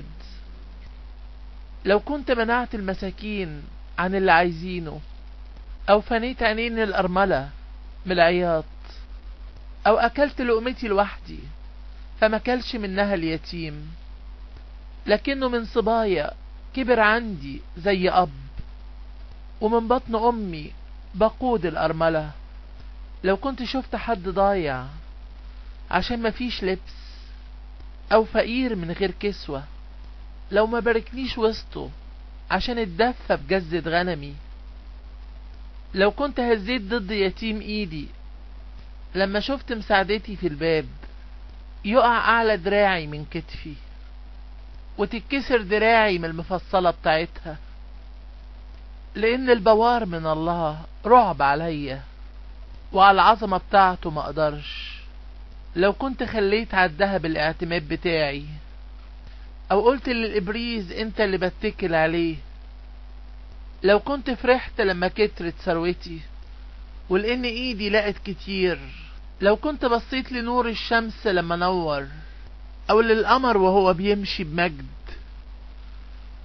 لو كنت منعت المساكين عن اللي عايزينه او فنيت عينين الارملة من العياط او اكلت لقمتي لوحدي فما كلش منها اليتيم لكنه من صبايا كبر عندي زي اب ومن بطن امي بقود الارملة لو كنت شفت حد ضايع عشان مفيش لبس او فقير من غير كسوة لو ما باركنيش وسطه عشان اتدفى بجزة غنمي لو كنت هزيت ضد يتيم ايدي لما شفت مساعدتي في الباب يقع اعلى دراعي من كتفي وتتكسر دراعي من المفصلة بتاعتها لان البوار من الله رعب عليا وعلى العظمة بتاعته ما اقدرش لو كنت خليت على الدهب الاعتماد بتاعي او قلت للابريز انت اللي بتكل عليه لو كنت فرحت لما كترت ثروتي ولان ايدي لقت كتير لو كنت بصيت لنور الشمس لما نور او للقمر وهو بيمشي بمجد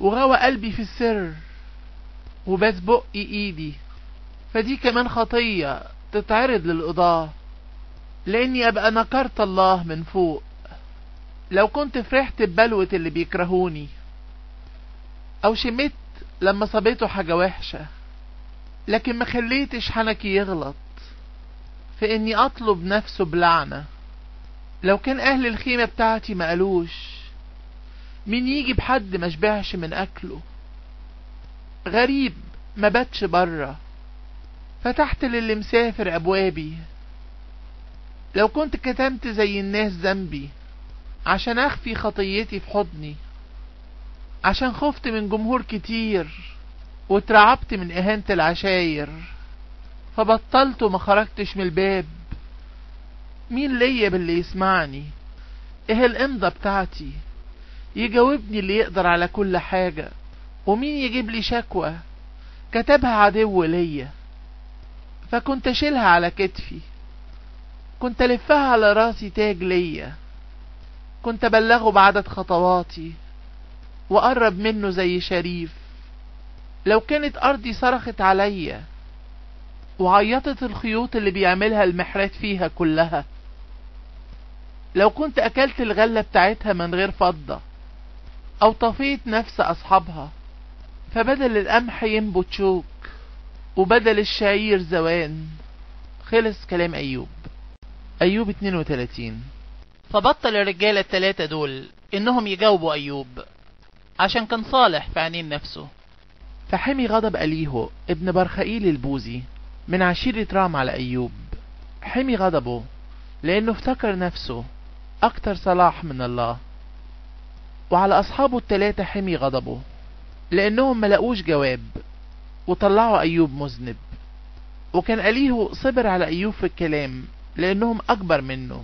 وغوى قلبي في السر وبس بقي ايدي فدي كمان خطية تتعرض للقضاء لاني ابقى نكرت الله من فوق لو كنت فرحت ببلوة اللي بيكرهوني او شمت لما صابته حاجة وحشة لكن ما خليتش حنكي يغلط في اني اطلب نفسه بلعنة لو كان اهل الخيمة بتاعتي ما قالوش مين يجي بحد ما شبعش من اكله غريب ما باتش بره فتحت للي مسافر ابوابي لو كنت كتمت زي الناس ذنبي عشان اخفي خطيتي في حضني عشان خفت من جمهور كتير واترعبت من اهانة العشاير فبطلت وما خرجتش من الباب مين ليا باللي يسمعني ايه الامضة بتاعتي يجاوبني اللي يقدر على كل حاجة ومين يجيب لي شكوى كتبها عدو ليا فكنت اشيلها على كتفي كنت الفها على راسي تاج ليا كنت ابلغه بعدد خطواتي وقرب منه زي شريف لو كانت ارضي صرخت عليا وعيطت الخيوط اللي بيعملها المحرات فيها كلها لو كنت اكلت الغلة بتاعتها من غير فضة او طفيت نفس اصحابها فبدل القمح ينبت شوك وبدل الشعير زوان خلص كلام ايوب ايوب 32
فبطل الرجالة التلاتة دول انهم يجاوبوا ايوب عشان كان صالح في عينين نفسه
فحمي غضب أليهو ابن برخائيل البوزي من عشيرة رام على أيوب حمي غضبه لأنه افتكر نفسه أكتر صلاح من الله وعلى أصحابه التلاتة حمي غضبه لأنهم ملقوش جواب وطلعوا أيوب مذنب وكان أليهو صبر على أيوب في الكلام لأنهم أكبر منه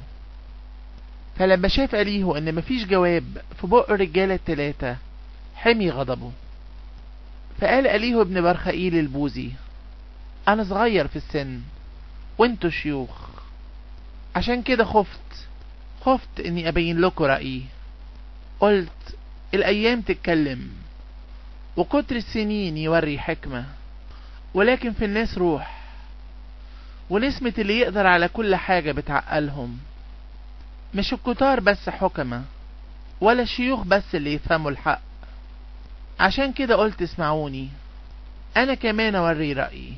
فلما شاف أليهو إن مفيش جواب في بق الرجالة التلاتة حمي غضبه فقال أليهو ابن برخائيل البوزي أنا صغير في السن وانتوا شيوخ عشان كده خفت خفت إني أبين لكم رأيي قلت الأيام تتكلم وكتر السنين يوري حكمة ولكن في الناس روح ونسمة اللي يقدر على كل حاجة بتعقلهم مش الكتار بس حكمة ولا الشيوخ بس اللي يفهموا الحق عشان كده قلت اسمعوني انا كمان اوري رأيي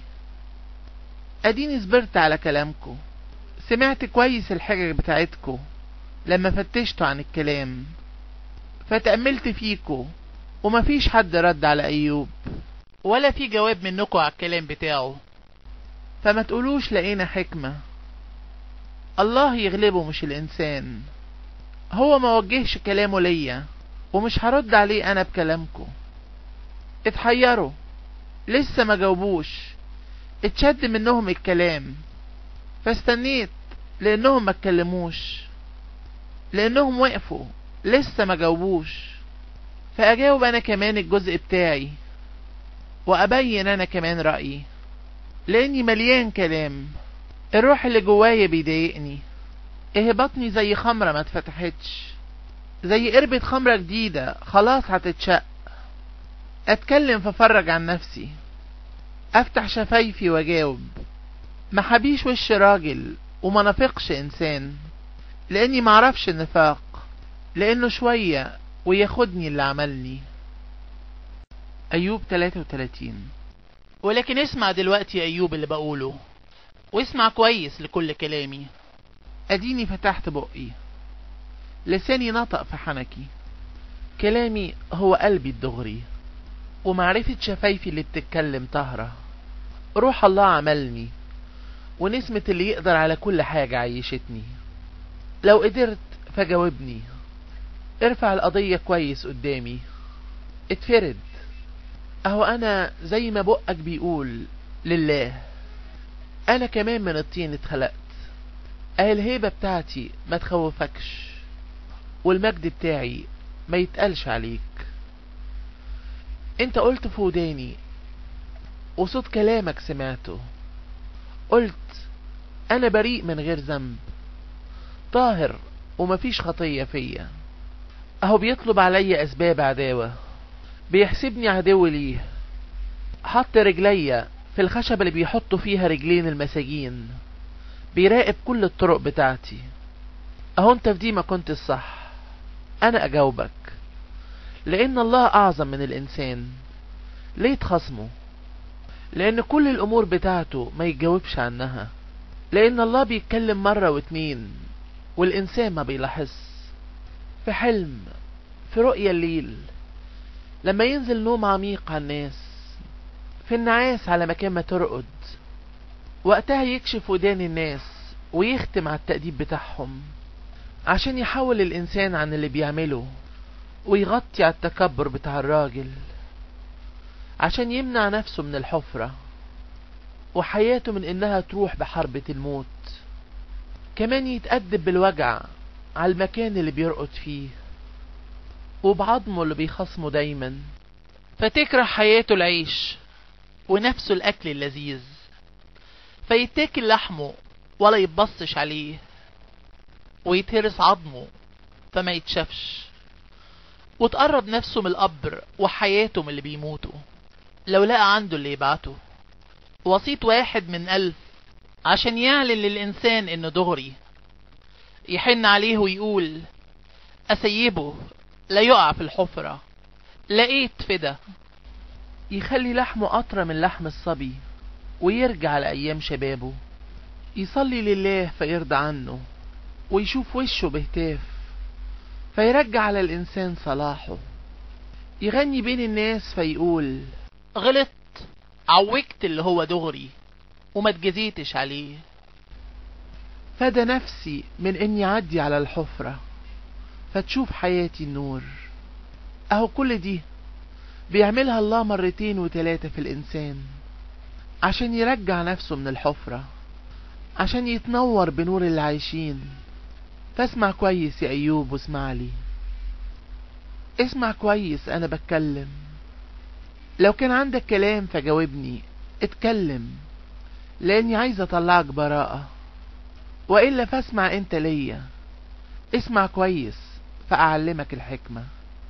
اديني صبرت على كلامكم سمعت كويس الحجج بتاعتكم لما فتشتوا عن الكلام فتأملت فيكم ومفيش حد رد على ايوب
ولا في جواب منكم على الكلام بتاعه
فما تقولوش لقينا حكمة الله يغلبه مش الانسان هو ما وجهش كلامه ليا ومش هرد عليه انا بكلامكم اتحيروا لسه ما جاوبوش اتشد منهم الكلام فاستنيت لانهم ما اتكلموش لانهم وقفوا لسه ما جاوبوش فاجاوب انا كمان الجزء بتاعي وابين انا كمان رأيي لاني مليان كلام الروح اللي جوايا بيضايقني ايه بطني زي خمرة ما اتفتحتش زي قربة خمرة جديدة خلاص هتتشق اتكلم ففرج عن نفسي افتح شفايفي واجاوب ما حبيش وش راجل وما نفقش انسان لاني معرفش النفاق لانه شوية وياخدني اللي عملني ايوب 33
ولكن اسمع دلوقتي يا ايوب اللي بقوله واسمع كويس لكل كلامي
اديني فتحت بقي لساني نطق في حنكي كلامي هو قلبي الدغري ومعرفة شفايفي اللي بتتكلم طهرة روح الله عملني ونسمة اللي يقدر على كل حاجة عيشتني لو قدرت فجاوبني ارفع القضية كويس قدامي اتفرد اهو انا زي ما بقك بيقول لله انا كمان من الطين اتخلقت اهي الهيبة بتاعتي ما تخوفكش والمجد بتاعي ما يتقلش عليك انت قلت في وداني وصوت كلامك سمعته قلت انا بريء من غير ذنب طاهر ومفيش خطية فيا اهو بيطلب عليا اسباب عداوة بيحسبني عدو ليه حط رجليا في الخشبة اللي بيحطوا فيها رجلين المساجين بيراقب كل الطرق بتاعتي اهو انت في دي ما كنت الصح انا اجاوبك لان الله اعظم من الانسان ليه تخصمه لان كل الامور بتاعته ما يتجاوبش عنها لان الله بيتكلم مرة واتنين والانسان ما بيلاحظ في حلم في رؤية الليل لما ينزل نوم عميق على الناس في النعاس على مكان ما ترقد وقتها يكشف ودان الناس ويختم على التأديب بتاعهم عشان يحول الإنسان عن اللي بيعمله ويغطي على التكبر بتاع الراجل عشان يمنع نفسه من الحفرة وحياته من إنها تروح بحربة الموت كمان يتأدب بالوجع على المكان اللي بيرقد فيه وبعظمه اللي بيخصمه دايما
فتكره حياته العيش ونفسه الأكل اللذيذ فيتاكل لحمه ولا يتبصش عليه ويتهرس عظمه فما يتشافش وتقرب نفسه من القبر وحياته من اللي بيموتوا لو لقى عنده اللي يبعته وسيط واحد من ألف عشان يعلن للإنسان إنه دغري يحن عليه ويقول أسيبه لا يقع في الحفرة لقيت فدا
يخلي لحمه أطرى من لحم الصبي ويرجع لأيام شبابه يصلي لله فيرضى عنه ويشوف وشه بهتاف فيرجع على الإنسان صلاحه يغني بين الناس فيقول
غلط عوجت اللي هو دغري وما تجزيتش عليه
فدى نفسي من اني اعدي على الحفرة فتشوف حياتي النور اهو كل دي بيعملها الله مرتين وتلاتة في الانسان عشان يرجع نفسه من الحفرة عشان يتنور بنور اللي عايشين فاسمع كويس يا ايوب واسمع لي اسمع كويس انا بتكلم لو كان عندك كلام فجاوبني اتكلم لاني عايز اطلعك براءة والا فاسمع انت ليا اسمع كويس فاعلمك الحكمة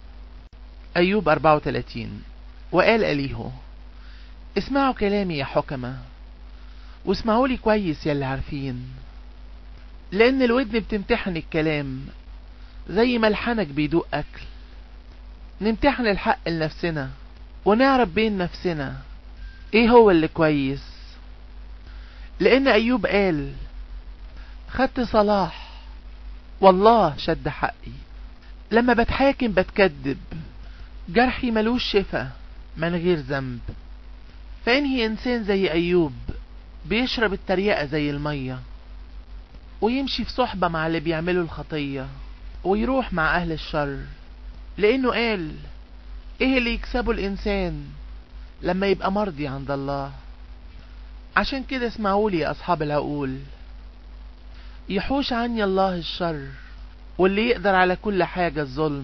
ايوب 34 وقال اليهو اسمعوا كلامي يا حكمة واسمعوا لي كويس يا اللي عارفين لان الودن بتمتحن الكلام زي ما الحنك بيدوق اكل نمتحن الحق لنفسنا ونعرف بين نفسنا ايه هو اللي كويس لان ايوب قال خدت صلاح والله شد حقي لما بتحاكم بتكذب جرحي ملوش شفا من غير ذنب فانهي انسان زي ايوب بيشرب التريقة زي المية ويمشي في صحبة مع اللي بيعملوا الخطية ويروح مع اهل الشر لانه قال ايه اللي يكسبه الانسان لما يبقى مرضي عند الله عشان كده اسمعوا لي يا اصحاب العقول يحوش عني الله الشر واللي يقدر على كل حاجة الظلم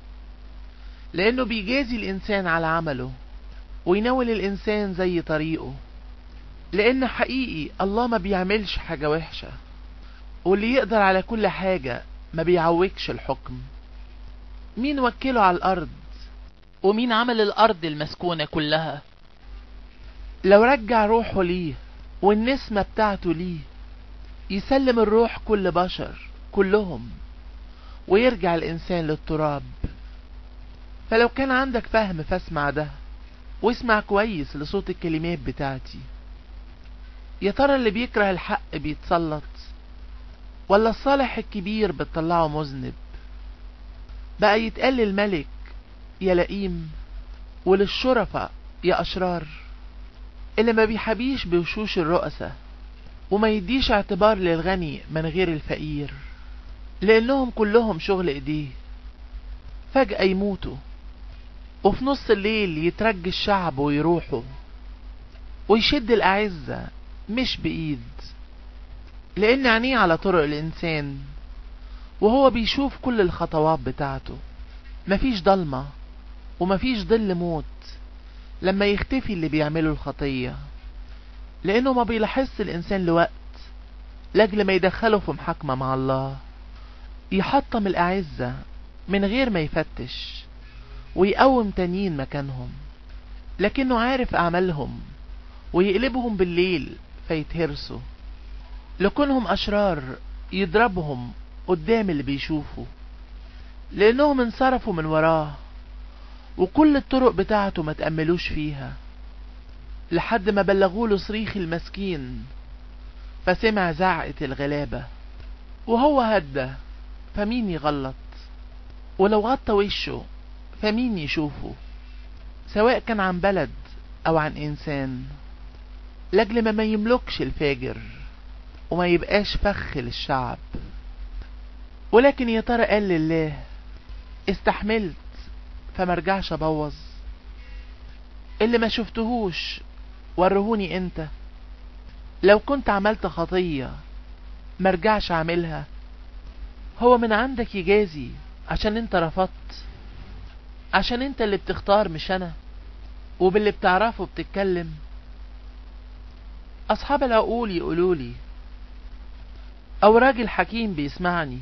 لانه بيجازي الانسان على عمله وينول الانسان زي طريقه لان حقيقي الله ما بيعملش حاجة وحشة واللي يقدر على كل حاجة ما بيعوجش الحكم مين وكله على الارض
ومين عمل الأرض المسكونة كلها
لو رجع روحه ليه والنسمة بتاعته ليه يسلم الروح كل بشر كلهم ويرجع الإنسان للتراب فلو كان عندك فهم فاسمع ده واسمع كويس لصوت الكلمات بتاعتي يا ترى اللي بيكره الحق بيتسلط ولا الصالح الكبير بتطلعه مذنب بقى يتقال للملك يا لئيم وللشرفاء يا أشرار اللي ما بيحبيش بوشوش الرؤساء وما يديش اعتبار للغني من غير الفقير لأنهم كلهم شغل ايديه فجأة يموتوا وفي نص الليل يترج الشعب ويروحوا ويشد الأعزة مش بإيد لأن عينيه على طرق الإنسان وهو بيشوف كل الخطوات بتاعته مفيش ضلمة ومفيش ظل موت لما يختفي اللي بيعمله الخطية لأنه ما بيلاحظش الإنسان لوقت لأجل ما يدخله في محاكمة مع الله يحطم الأعزة من غير ما يفتش ويقوم تانيين مكانهم لكنه عارف أعمالهم ويقلبهم بالليل فيتهرسوا لكونهم أشرار يضربهم قدام اللي بيشوفوا لأنهم انصرفوا من وراه وكل الطرق بتاعته ما تأملوش فيها لحد ما بلغوا له صريخ المسكين فسمع زعقة الغلابة وهو هدى فمين يغلط ولو غطى وشه فمين يشوفه سواء كان عن بلد او عن انسان لاجل ما ما يملكش الفاجر وما يبقاش فخ للشعب ولكن يا ترى قال لله استحملت فمرجعش ابوظ اللي ما شفتهوش ورهوني انت لو كنت عملت خطية مرجعش اعملها هو من عندك يجازي عشان انت رفضت عشان انت اللي بتختار مش انا وباللي بتعرفه بتتكلم اصحاب العقول يقولولي او راجل حكيم بيسمعني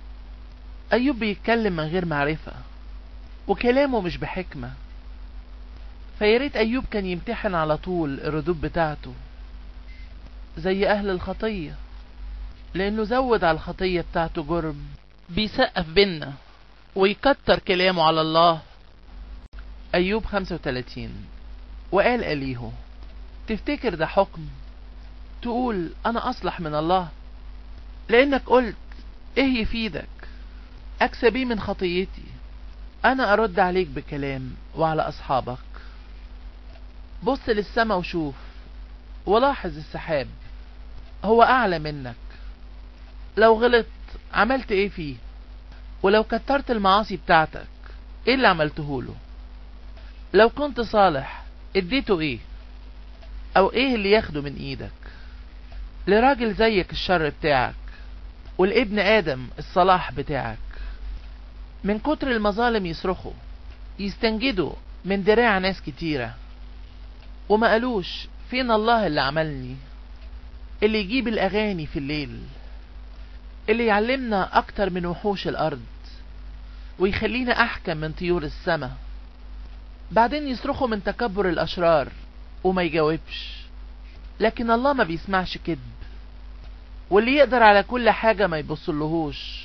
ايوب بيتكلم من غير معرفة وكلامه مش بحكمة فياريت ايوب كان يمتحن على طول الردود بتاعته زي اهل الخطية لانه زود على الخطية بتاعته جرم
بيسقف بينا ويكتر كلامه على الله
أيوب 35 وقال أليهو تفتكر ده حكم تقول أنا أصلح من الله لأنك قلت إيه يفيدك أكسب إيه من خطيتي أنا أرد عليك بكلام وعلى أصحابك بص للسما وشوف ولاحظ السحاب هو أعلى منك لو غلط عملت إيه فيه ولو كترت المعاصي بتاعتك إيه اللي عملته له لو كنت صالح اديته ايه او ايه اللي ياخده من ايدك لراجل زيك الشر بتاعك والابن ادم الصلاح بتاعك من كتر المظالم يصرخوا يستنجدوا من دراع ناس كتيرة وما قالوش فين الله اللي عملني اللي يجيب الاغاني في الليل اللي يعلمنا اكتر من وحوش الارض ويخلينا احكم من طيور السماء بعدين يصرخوا من تكبر الأشرار وما يجاوبش لكن الله ما بيسمعش كذب واللي يقدر على كل حاجة ما يبصلهوش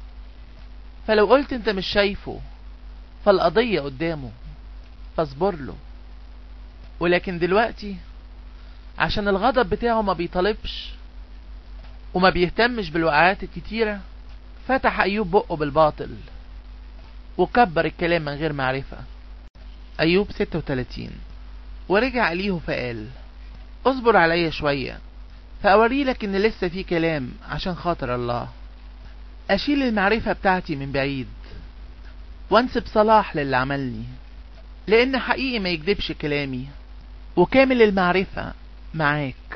فلو قلت انت مش شايفه فالقضية قدامه فاصبر له ولكن دلوقتي عشان الغضب بتاعه ما بيطالبش وما بيهتمش بالوقعات الكتيرة فتح أيوب بقه بالباطل وكبر الكلام من غير معرفة أيوب 36 ورجع إليه فقال اصبر عليا شوية فأوري لك إن لسه في كلام عشان خاطر الله أشيل المعرفة بتاعتي من بعيد وانسب صلاح للي عملني لأن حقيقي ما يكذبش كلامي وكامل المعرفة معاك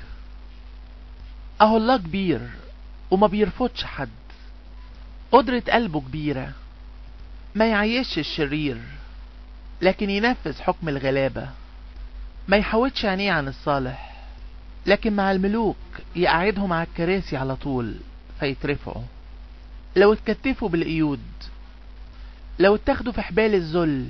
أهو الله كبير وما بيرفضش حد قدرة قلبه كبيرة ما يعيش الشرير لكن ينفذ حكم الغلابة ما يحوتش عينيه عن الصالح لكن مع الملوك يقعدهم على الكراسي على طول فيترفعوا لو اتكتفوا بالقيود لو اتاخدوا في حبال الذل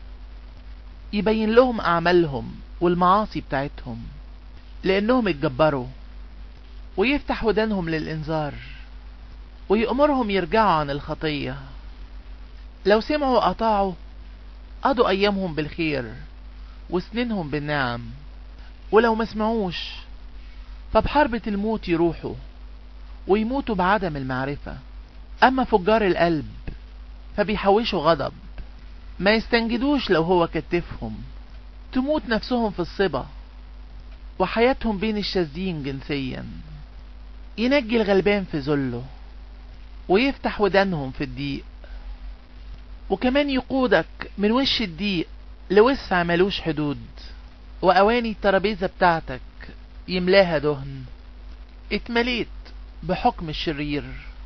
يبين لهم أعمالهم والمعاصي بتاعتهم لأنهم اتجبروا ويفتح ودانهم للإنذار ويأمرهم يرجعوا عن الخطية لو سمعوا أطاعوا قضوا أيامهم بالخير وسنينهم بالنعم ولو ما سمعوش فبحربة الموت يروحوا ويموتوا بعدم المعرفة أما فجار القلب فبيحوشوا غضب ما يستنجدوش لو هو كتفهم تموت نفسهم في الصبا وحياتهم بين الشاذين جنسيا ينجي الغلبان في ذله ويفتح ودانهم في الضيق وكمان يقودك من وش الضيق لوسع ملوش حدود وأواني الترابيزة بتاعتك يملاها دهن اتمليت بحكم الشرير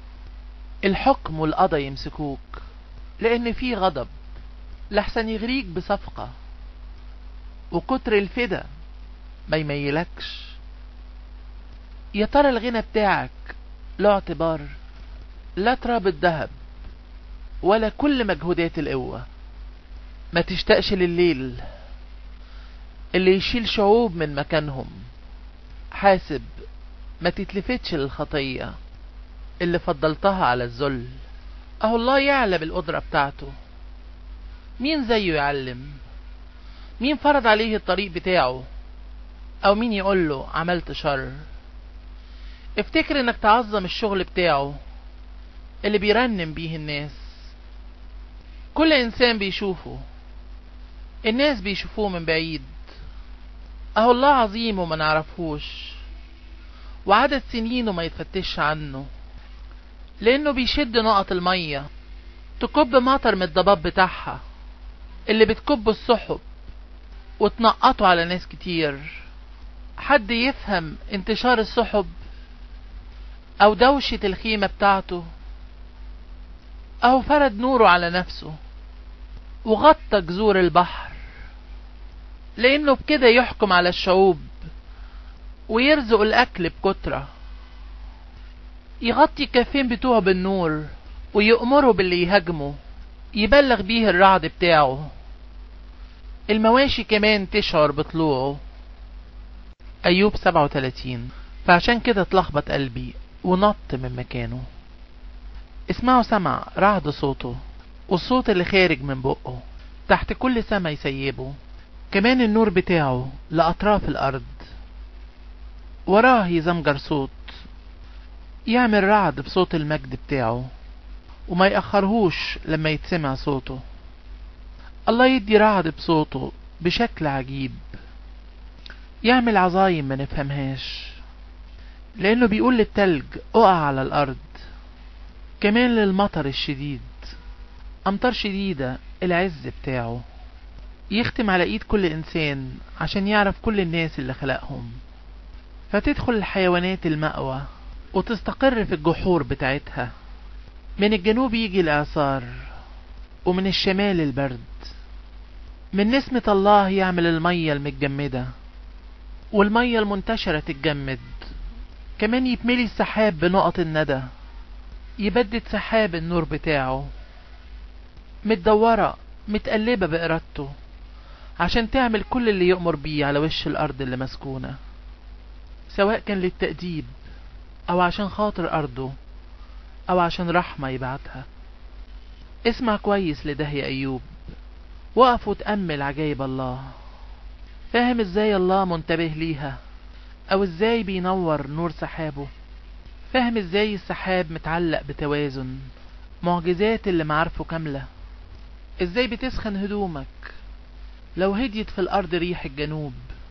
الحكم والقضا يمسكوك لأن في غضب لحسن يغريك بصفقة وكتر الفدا ما يميلكش يا ترى الغنى بتاعك له اعتبار لا تراب الذهب ولا كل مجهودات القوة ما تشتاقش لليل اللي يشيل شعوب من مكانهم حاسب ما تتلفتش للخطية اللي فضلتها على الذل اهو الله يعلم القدرة بتاعته مين زيه يعلم مين فرض عليه الطريق بتاعه او مين يقول له عملت شر افتكر انك تعظم الشغل بتاعه اللي بيرنم بيه الناس كل انسان بيشوفه الناس بيشوفوه من بعيد اهو الله عظيم وما نعرفهوش وعدد سنينه ما يتفتش عنه لانه بيشد نقط المية تكب مطر من الضباب بتاعها اللي بتكب السحب وتنقطه على ناس كتير حد يفهم انتشار السحب او دوشة الخيمة بتاعته اهو فرد نوره على نفسه وغطى جذور البحر لانه بكده يحكم على الشعوب ويرزق الاكل بكترة يغطي الكفين بتوعه بالنور ويأمره باللي يهاجمه يبلغ بيه الرعد بتاعه المواشي كمان تشعر بطلوعه أيوب 37 فعشان كده اتلخبط قلبي ونط من مكانه اسمعوا سمع رعد صوته والصوت اللي خارج من بقه تحت كل سما يسيبه كمان النور بتاعه لأطراف الأرض وراه يزمجر صوت يعمل رعد بصوت المجد بتاعه وما يأخرهوش لما يتسمع صوته الله يدي رعد بصوته بشكل عجيب يعمل عظايم ما نفهمهاش لأنه بيقول للتلج اقع على الأرض كمان للمطر الشديد أمطار شديدة العز بتاعه يختم على ايد كل انسان عشان يعرف كل الناس اللي خلقهم فتدخل الحيوانات المأوى وتستقر في الجحور بتاعتها من الجنوب يجي الإعصار ومن الشمال البرد من نسمة الله يعمل المية المتجمدة والمية المنتشرة تتجمد كمان يتملي السحاب بنقط الندى يبدد سحاب النور بتاعه متدورة متقلبة بإرادته عشان تعمل كل اللي يؤمر بيه على وش الأرض اللي مسكونة سواء كان للتأديب أو عشان خاطر أرضه أو عشان رحمة يبعتها اسمع كويس لده يا أيوب وقف وتأمل عجائب الله فاهم ازاي الله منتبه ليها أو ازاي بينور نور سحابه فاهم ازاي السحاب متعلق بتوازن معجزات اللي معارفه كاملة ازاي بتسخن هدومك لو هديت في الأرض ريح الجنوب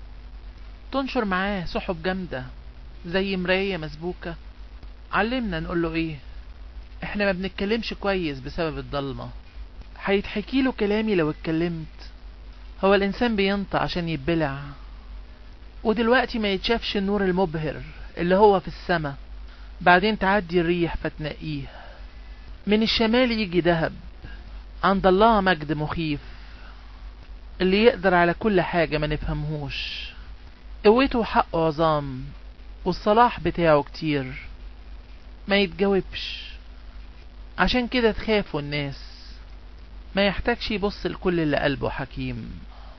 تنشر معاه سحب جامدة زي مراية مسبوكة علمنا نقول له ايه احنا ما بنتكلمش كويس بسبب الضلمة هيتحكي له كلامي لو اتكلمت هو الانسان بينطق عشان يتبلع ودلوقتي ما يتشافش النور المبهر اللي هو في السما بعدين تعدي الريح فتنقيه من الشمال يجي دهب عند الله مجد مخيف اللي يقدر على كل حاجة ما نفهمهوش قوته وحقه عظام والصلاح بتاعه كتير ما يتجاوبش عشان كده تخافوا الناس ما يحتاجش يبص لكل اللي قلبه حكيم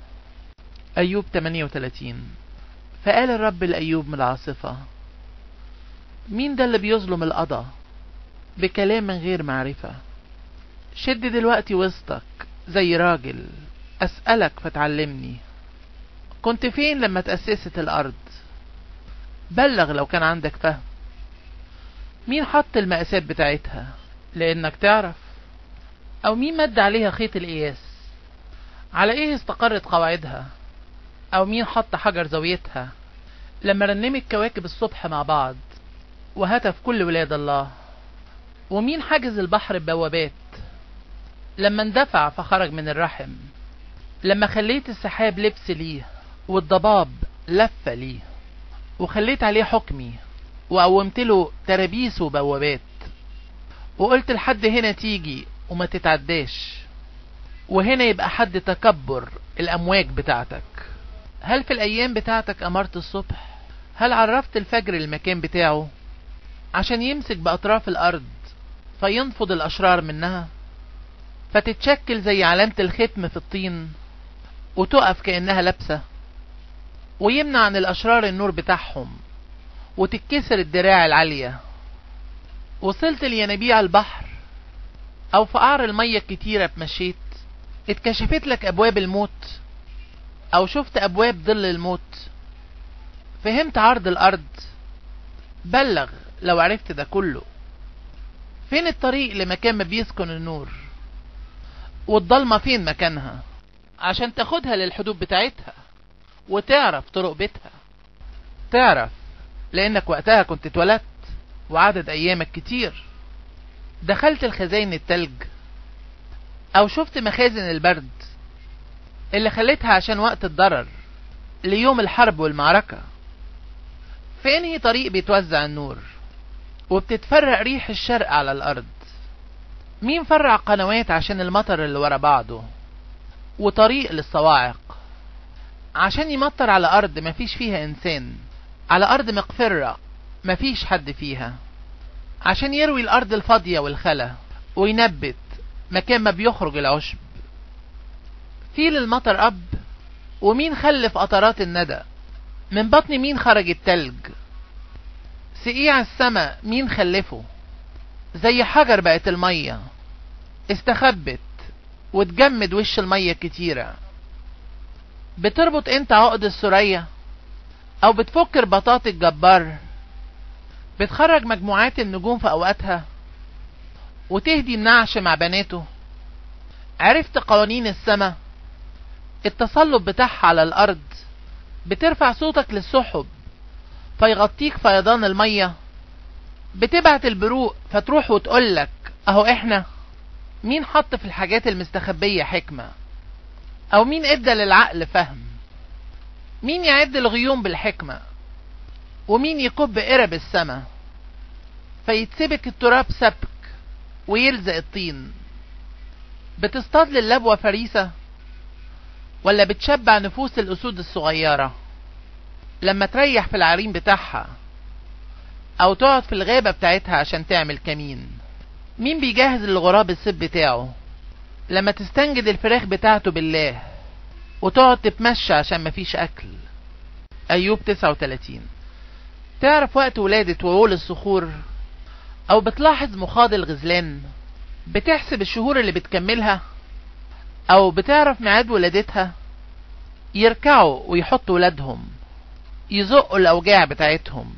أيوب 38 فقال الرب لأيوب من العاصفة مين ده اللي بيظلم القضا بكلام من غير معرفة شد دلوقتي وسطك زي راجل أسألك فتعلمني كنت فين لما تأسست الأرض بلغ لو كان عندك فهم مين حط المقاسات بتاعتها لأنك تعرف أو مين مد عليها خيط القياس على إيه استقرت قواعدها أو مين حط حجر زاويتها لما رنمت كواكب الصبح مع بعض وهتف كل ولاد الله ومين حجز البحر ببوابات لما اندفع فخرج من الرحم لما خليت السحاب لبس ليه والضباب لفة ليه وخليت عليه حكمي وقومت له ترابيس وبوابات وقلت لحد هنا تيجي وما تتعداش وهنا يبقى حد تكبر الأمواج بتاعتك هل في الأيام بتاعتك أمرت الصبح هل عرفت الفجر المكان بتاعه عشان يمسك بأطراف الأرض فينفض الأشرار منها فتتشكل زي علامة الختم في الطين وتقف كأنها لابسة ويمنع عن الأشرار النور بتاعهم وتتكسر الدراع العالية وصلت لينابيع البحر أو في قعر المية الكتيرة بمشيت اتكشفت لك أبواب الموت أو شفت أبواب ظل الموت فهمت عرض الأرض بلغ لو عرفت ده كله فين الطريق لمكان ما بيسكن النور والضلمة فين مكانها عشان تاخدها للحدود بتاعتها وتعرف طرق بيتها تعرف لانك وقتها كنت اتولدت وعدد ايامك كتير دخلت الخزاين التلج او شفت مخازن البرد اللي خليتها عشان وقت الضرر ليوم الحرب والمعركة في انهي طريق بيتوزع النور وبتتفرق ريح الشرق على الارض مين فرع قنوات عشان المطر اللي ورا بعضه وطريق للصواعق عشان يمطر على أرض مفيش فيها إنسان على أرض مقفرة مفيش حد فيها عشان يروي الأرض الفاضية والخلا وينبت مكان ما بيخرج العشب في للمطر أب ومين خلف قطرات الندى من بطن مين خرج التلج سقيع السما مين خلفه زي حجر بقت المية استخبت وتجمد وش المية كتيرة بتربط انت عقد السرية او بتفك رباطات الجبار بتخرج مجموعات النجوم في اوقاتها وتهدي النعش مع بناته عرفت قوانين السماء التسلط بتاعها على الارض بترفع صوتك للسحب فيغطيك فيضان المية بتبعت البروق فتروح وتقولك اهو احنا مين حط في الحاجات المستخبية حكمة او مين ادى للعقل فهم مين يعد الغيوم بالحكمة ومين يكب قرب السما فيتسبك التراب سبك ويلزق الطين بتصطاد للبوة فريسة ولا بتشبع نفوس الاسود الصغيرة لما تريح في العرين بتاعها او تقعد في الغابة بتاعتها عشان تعمل كمين مين بيجهز للغراب السب بتاعه لما تستنجد الفراخ بتاعته بالله وتقعد تتمشى عشان مفيش اكل ايوب 39 تعرف وقت ولادة وعول الصخور او بتلاحظ مخاض الغزلان بتحسب الشهور اللي بتكملها او بتعرف ميعاد ولادتها يركعوا ويحطوا ولادهم يزقوا الاوجاع بتاعتهم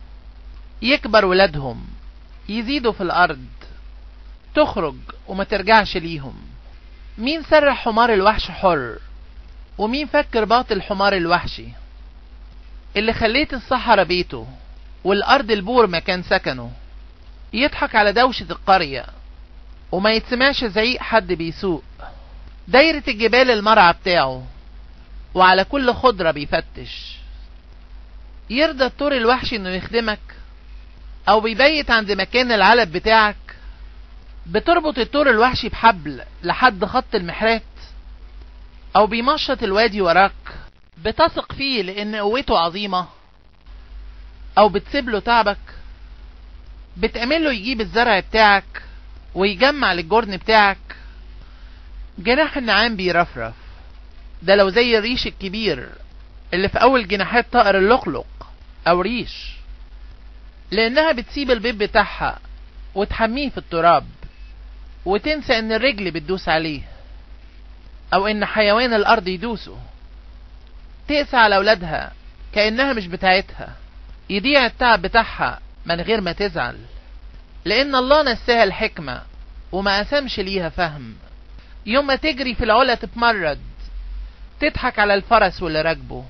يكبر ولادهم يزيدوا في الارض تخرج وما ترجعش ليهم مين سرح حمار الوحش حر ومين فك رباط الحمار الوحشي اللي خليت الصحراء بيته والارض البور مكان سكنه يضحك على دوشة القرية وما يتسمعش زعيق حد بيسوق دايرة الجبال المرعى بتاعه وعلى كل خضرة بيفتش يرضى الطور الوحشي انه يخدمك او بيبيت عند مكان العلب بتاعك بتربط الطور الوحشي بحبل لحد خط المحرات او بيمشط الوادي وراك بتثق فيه لان قوته عظيمة او بتسيب له تعبك بتأمله يجيب الزرع بتاعك ويجمع للجرن بتاعك جناح النعام بيرفرف ده لو زي الريش الكبير اللي في اول جناحات طائر اللقلق او ريش لانها بتسيب البيض بتاعها وتحميه في التراب وتنسى ان الرجل بتدوس عليه او ان حيوان الارض يدوسه تقسى على اولادها كانها مش بتاعتها يضيع التعب بتاعها من غير ما تزعل لان الله نساها الحكمة وما قسمش ليها فهم يوم ما تجري في العلا تتمرد تضحك على الفرس واللي راكبه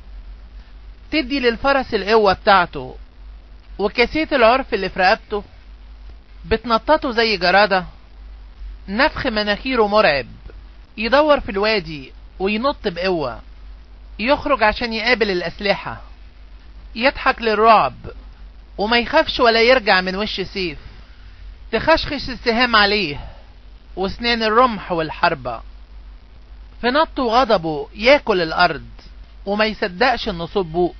تدي للفرس القوة بتاعته وكاسية العرف اللي في رقبته بتنططه زي جرادة نفخ مناخيره مرعب يدور في الوادي وينط بقوة يخرج عشان يقابل الأسلحة يضحك للرعب وما يخافش ولا يرجع من وش سيف تخشخش السهام عليه واسنان الرمح والحربة في نط وغضبه ياكل الأرض وما يصدقش انه صوت بوق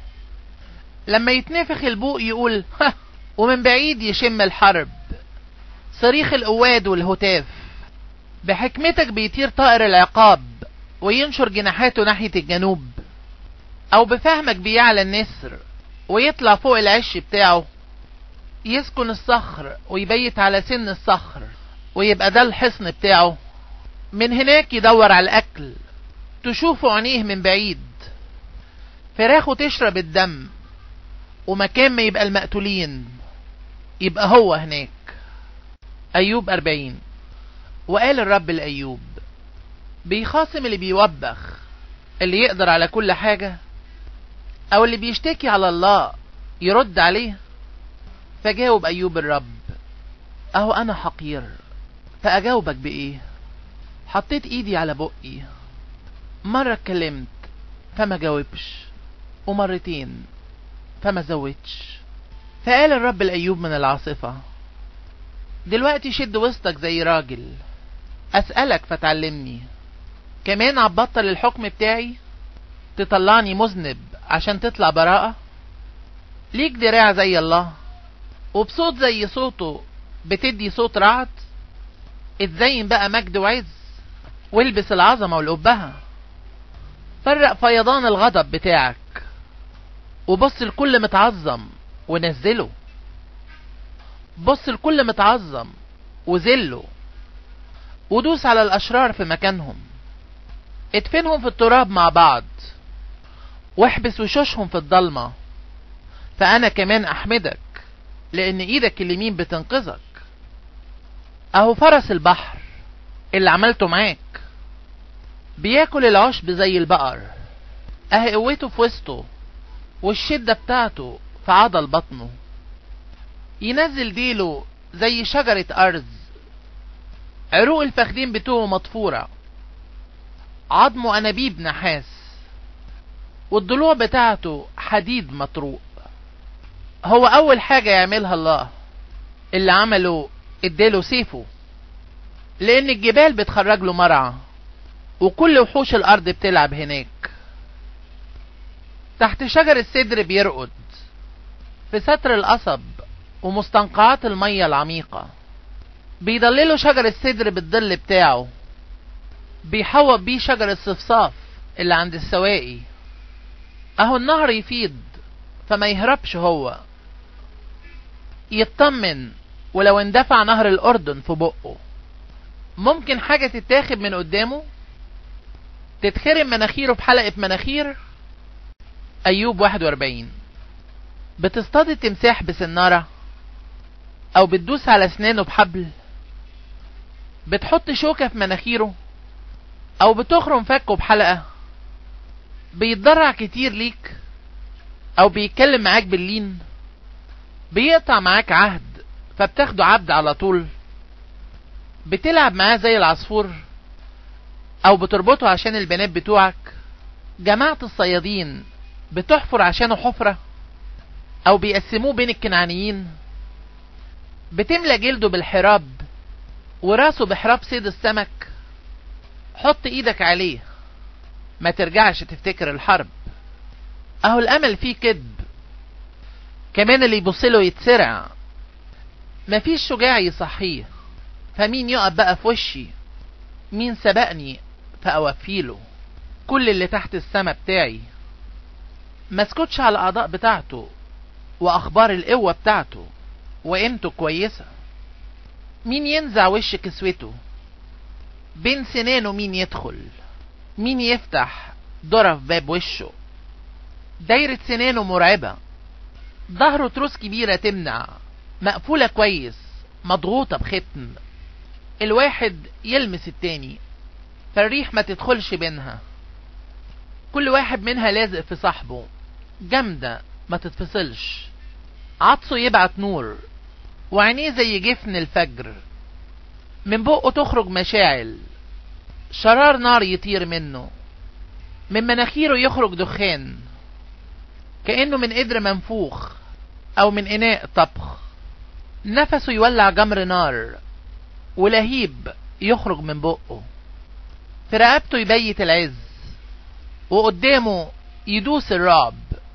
لما يتنفخ البوق يقول ها ومن بعيد يشم الحرب صريخ القواد والهتاف
بحكمتك بيطير طائر العقاب وينشر جناحاته ناحية الجنوب او بفهمك بيعلى النسر ويطلع فوق العش بتاعه يسكن الصخر ويبيت على سن الصخر ويبقى ده الحصن بتاعه من هناك يدور على الاكل تشوفه عينيه من بعيد فراخه تشرب الدم ومكان ما يبقى المقتولين يبقى هو هناك ايوب اربعين وقال الرب لأيوب بيخاصم اللي بيوبخ اللي يقدر على كل حاجة او اللي بيشتكي على الله يرد عليه فجاوب ايوب الرب اهو انا حقير فاجاوبك بايه حطيت ايدي على بقي مرة اتكلمت فما جاوبش ومرتين فما زودش فقال الرب لأيوب من العاصفة دلوقتي شد وسطك زي راجل أسألك فتعلمني كمان عبطل الحكم بتاعي تطلعني مذنب عشان تطلع براءة ليك دراع زي الله وبصوت زي صوته بتدي صوت رعد اتزين بقى مجد وعز والبس العظمة والقبهة فرق فيضان الغضب بتاعك وبص لكل متعظم ونزله بص لكل متعظم وذله ودوس على الأشرار في مكانهم ادفنهم في التراب مع بعض واحبس وشوشهم في الضلمة فأنا كمان أحمدك لأن إيدك اليمين بتنقذك أهو فرس البحر اللي عملته معاك بياكل العشب زي البقر أهي قوته في وسطه والشدة بتاعته في عضل بطنه ينزل ديله زي شجرة أرز عروق الفخدين بتوعه مطفورة عظمه أنابيب نحاس والضلوع بتاعته حديد مطروق هو أول حاجة يعملها الله اللي عمله اداله سيفه لأن الجبال بتخرج له مرعى وكل وحوش الأرض بتلعب هناك تحت شجر السدر بيرقد في ستر القصب ومستنقعات المية العميقة بيضلله شجر السدر بالظل بتاعه بيحوط بيه شجر الصفصاف اللي عند السواقي اهو النهر يفيض فما يهربش هو يطمن ولو اندفع نهر الاردن في بقه ممكن حاجة تتاخد من قدامه تتخرم مناخيره بحلقة مناخير ايوب 41 بتصطاد التمساح بسنارة او بتدوس على اسنانه بحبل بتحط شوكة في مناخيره او بتخرم فكه بحلقة بيتضرع كتير ليك او بيتكلم معاك باللين بيقطع معاك عهد فبتاخده عبد على طول بتلعب معاه زي العصفور او بتربطه عشان البنات بتوعك جماعة الصيادين بتحفر عشانه حفرة او بيقسموه بين الكنعانيين بتملى جلده بالحراب وراسه بحراب صيد السمك حط ايدك عليه ما ترجعش تفتكر الحرب اهو الامل فيه كذب كمان اللي يبصله يتسرع مفيش شجاع يصحيه فمين يقف بقى في وشي مين سبقني فاوفيله كل اللي تحت السما بتاعي مسكتش على الاعضاء بتاعته واخبار القوة بتاعته وقيمته كويسة مين ينزع وش كسوته بين سنانه مين يدخل مين يفتح ضرف باب وشه دايرة سنانه مرعبة ظهره تروس كبيرة تمنع مقفولة كويس مضغوطة بختم الواحد يلمس التاني فالريح ما تدخلش بينها كل واحد منها لازق في صاحبه جامدة ما تتفصلش عطسه يبعت نور وعينيه زي جفن الفجر من بقه تخرج مشاعل شرار نار يطير منه من مناخيره يخرج دخان كأنه من قدر منفوخ أو من إناء طبخ نفسه يولع جمر نار ولهيب يخرج من بقه في رقبته يبيت العز وقدامه يدوس الرعب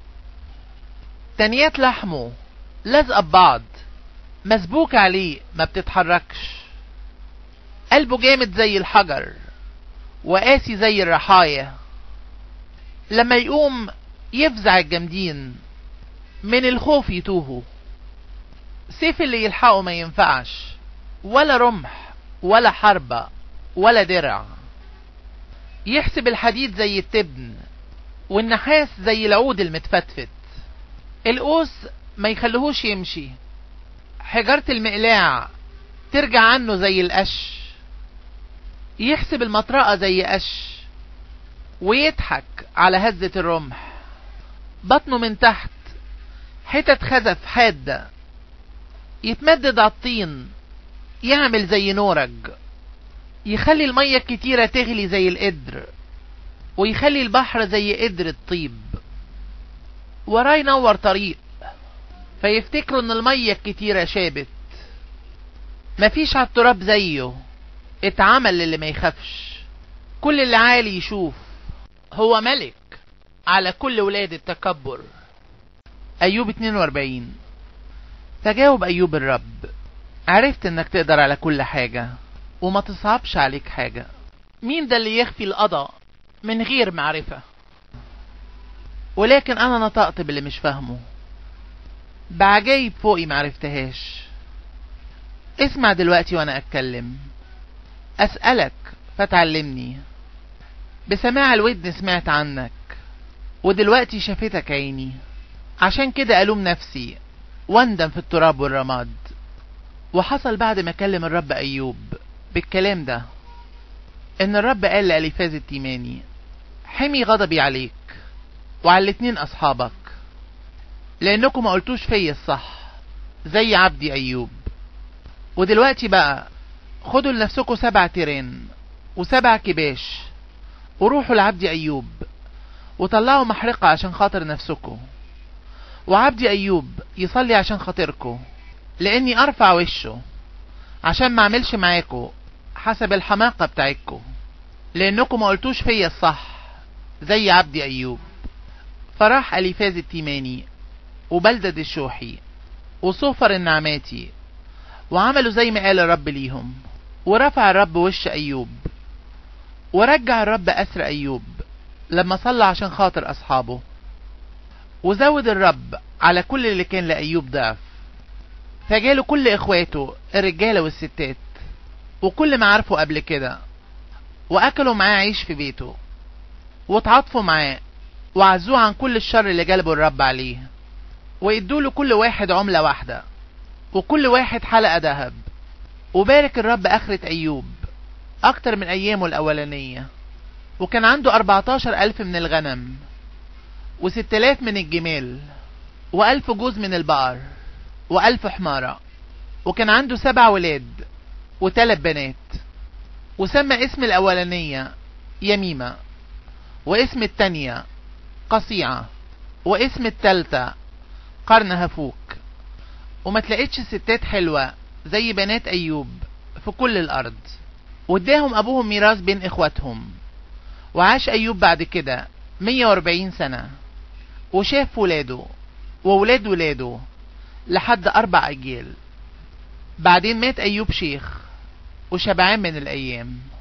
تنيات لحمه لازقة ببعض مسبوك عليه ما بتتحركش قلبه جامد زي الحجر وقاسي زي الرحايا لما يقوم يفزع الجامدين من الخوف يتوهوا سيف اللي يلحقه ما ينفعش ولا رمح ولا حربة ولا درع يحسب الحديد زي التبن والنحاس زي العود المتفتفت القوس ما يخليهوش يمشي حجارة المقلاع ترجع عنه زي القش يحسب المطرقة زي قش ويضحك على هزة الرمح بطنه من تحت حتت خزف حادة يتمدد على الطين يعمل زي نورج يخلي المية الكتيرة تغلي زي القدر ويخلي البحر زي قدر الطيب وراه ينور طريق فيفتكروا ان المية الكتيرة شابت مفيش على التراب زيه اتعمل للي ما يخافش كل اللي عالي يشوف هو ملك على كل ولاد التكبر ايوب 42 تجاوب ايوب الرب عرفت انك تقدر على كل حاجة وما تصعبش عليك حاجة مين ده اللي يخفي القضاء من غير معرفة ولكن انا نطقت باللي مش فاهمه بعجايب فوقي معرفتهاش اسمع دلوقتي وانا اتكلم اسألك فتعلمني بسماع الودن سمعت عنك ودلوقتي شافتك عيني عشان كده ألوم نفسي واندم في التراب والرماد وحصل بعد ما كلم الرب أيوب بالكلام ده إن الرب قال لأليفاز التيماني حمي غضبي عليك وعلى الاتنين أصحابك لأنكم ما قلتوش فيا الصح زي عبدي أيوب ودلوقتي بقى خدوا لنفسكم سبع تيران وسبع كباش وروحوا لعبدي أيوب وطلعوا محرقة عشان خاطر نفسكم وعبدي أيوب يصلي عشان خاطركم لأني أرفع وشه عشان ما أعملش معاكم حسب الحماقة بتاعتكم لأنكم ما قلتوش فيا الصح زي عبدي أيوب فراح أليفاز التيماني وبلدد الشوحي وصوفر النعماتي وعملوا زي ما قال الرب ليهم ورفع الرب وش أيوب ورجع الرب أسر أيوب لما صلى عشان خاطر أصحابه وزود الرب على كل اللي كان لأيوب ضعف فجاله كل إخواته الرجالة والستات وكل ما عرفوا قبل كده وأكلوا معاه عيش في بيته واتعاطفوا معاه وعزوه عن كل الشر اللي جلبه الرب عليه وادوا له كل واحد عملة واحدة وكل واحد حلقة ذهب وبارك الرب آخرة أيوب أكتر من أيامه الأولانية وكان عنده 14 ألف من الغنم وست آلاف من الجمال وألف جوز من البقر وألف حمارة وكان عنده سبع ولاد وثلاث بنات وسمى اسم الأولانية يميمة واسم التانية قصيعة واسم التالتة قرن هفوك وما تلاقيتش ستات حلوة زي بنات أيوب في كل الأرض واداهم أبوهم ميراث بين إخواتهم وعاش أيوب بعد كده 140 سنة وشاف ولاده وولاد ولاده لحد أربع أجيال بعدين مات أيوب شيخ وشبعان من الأيام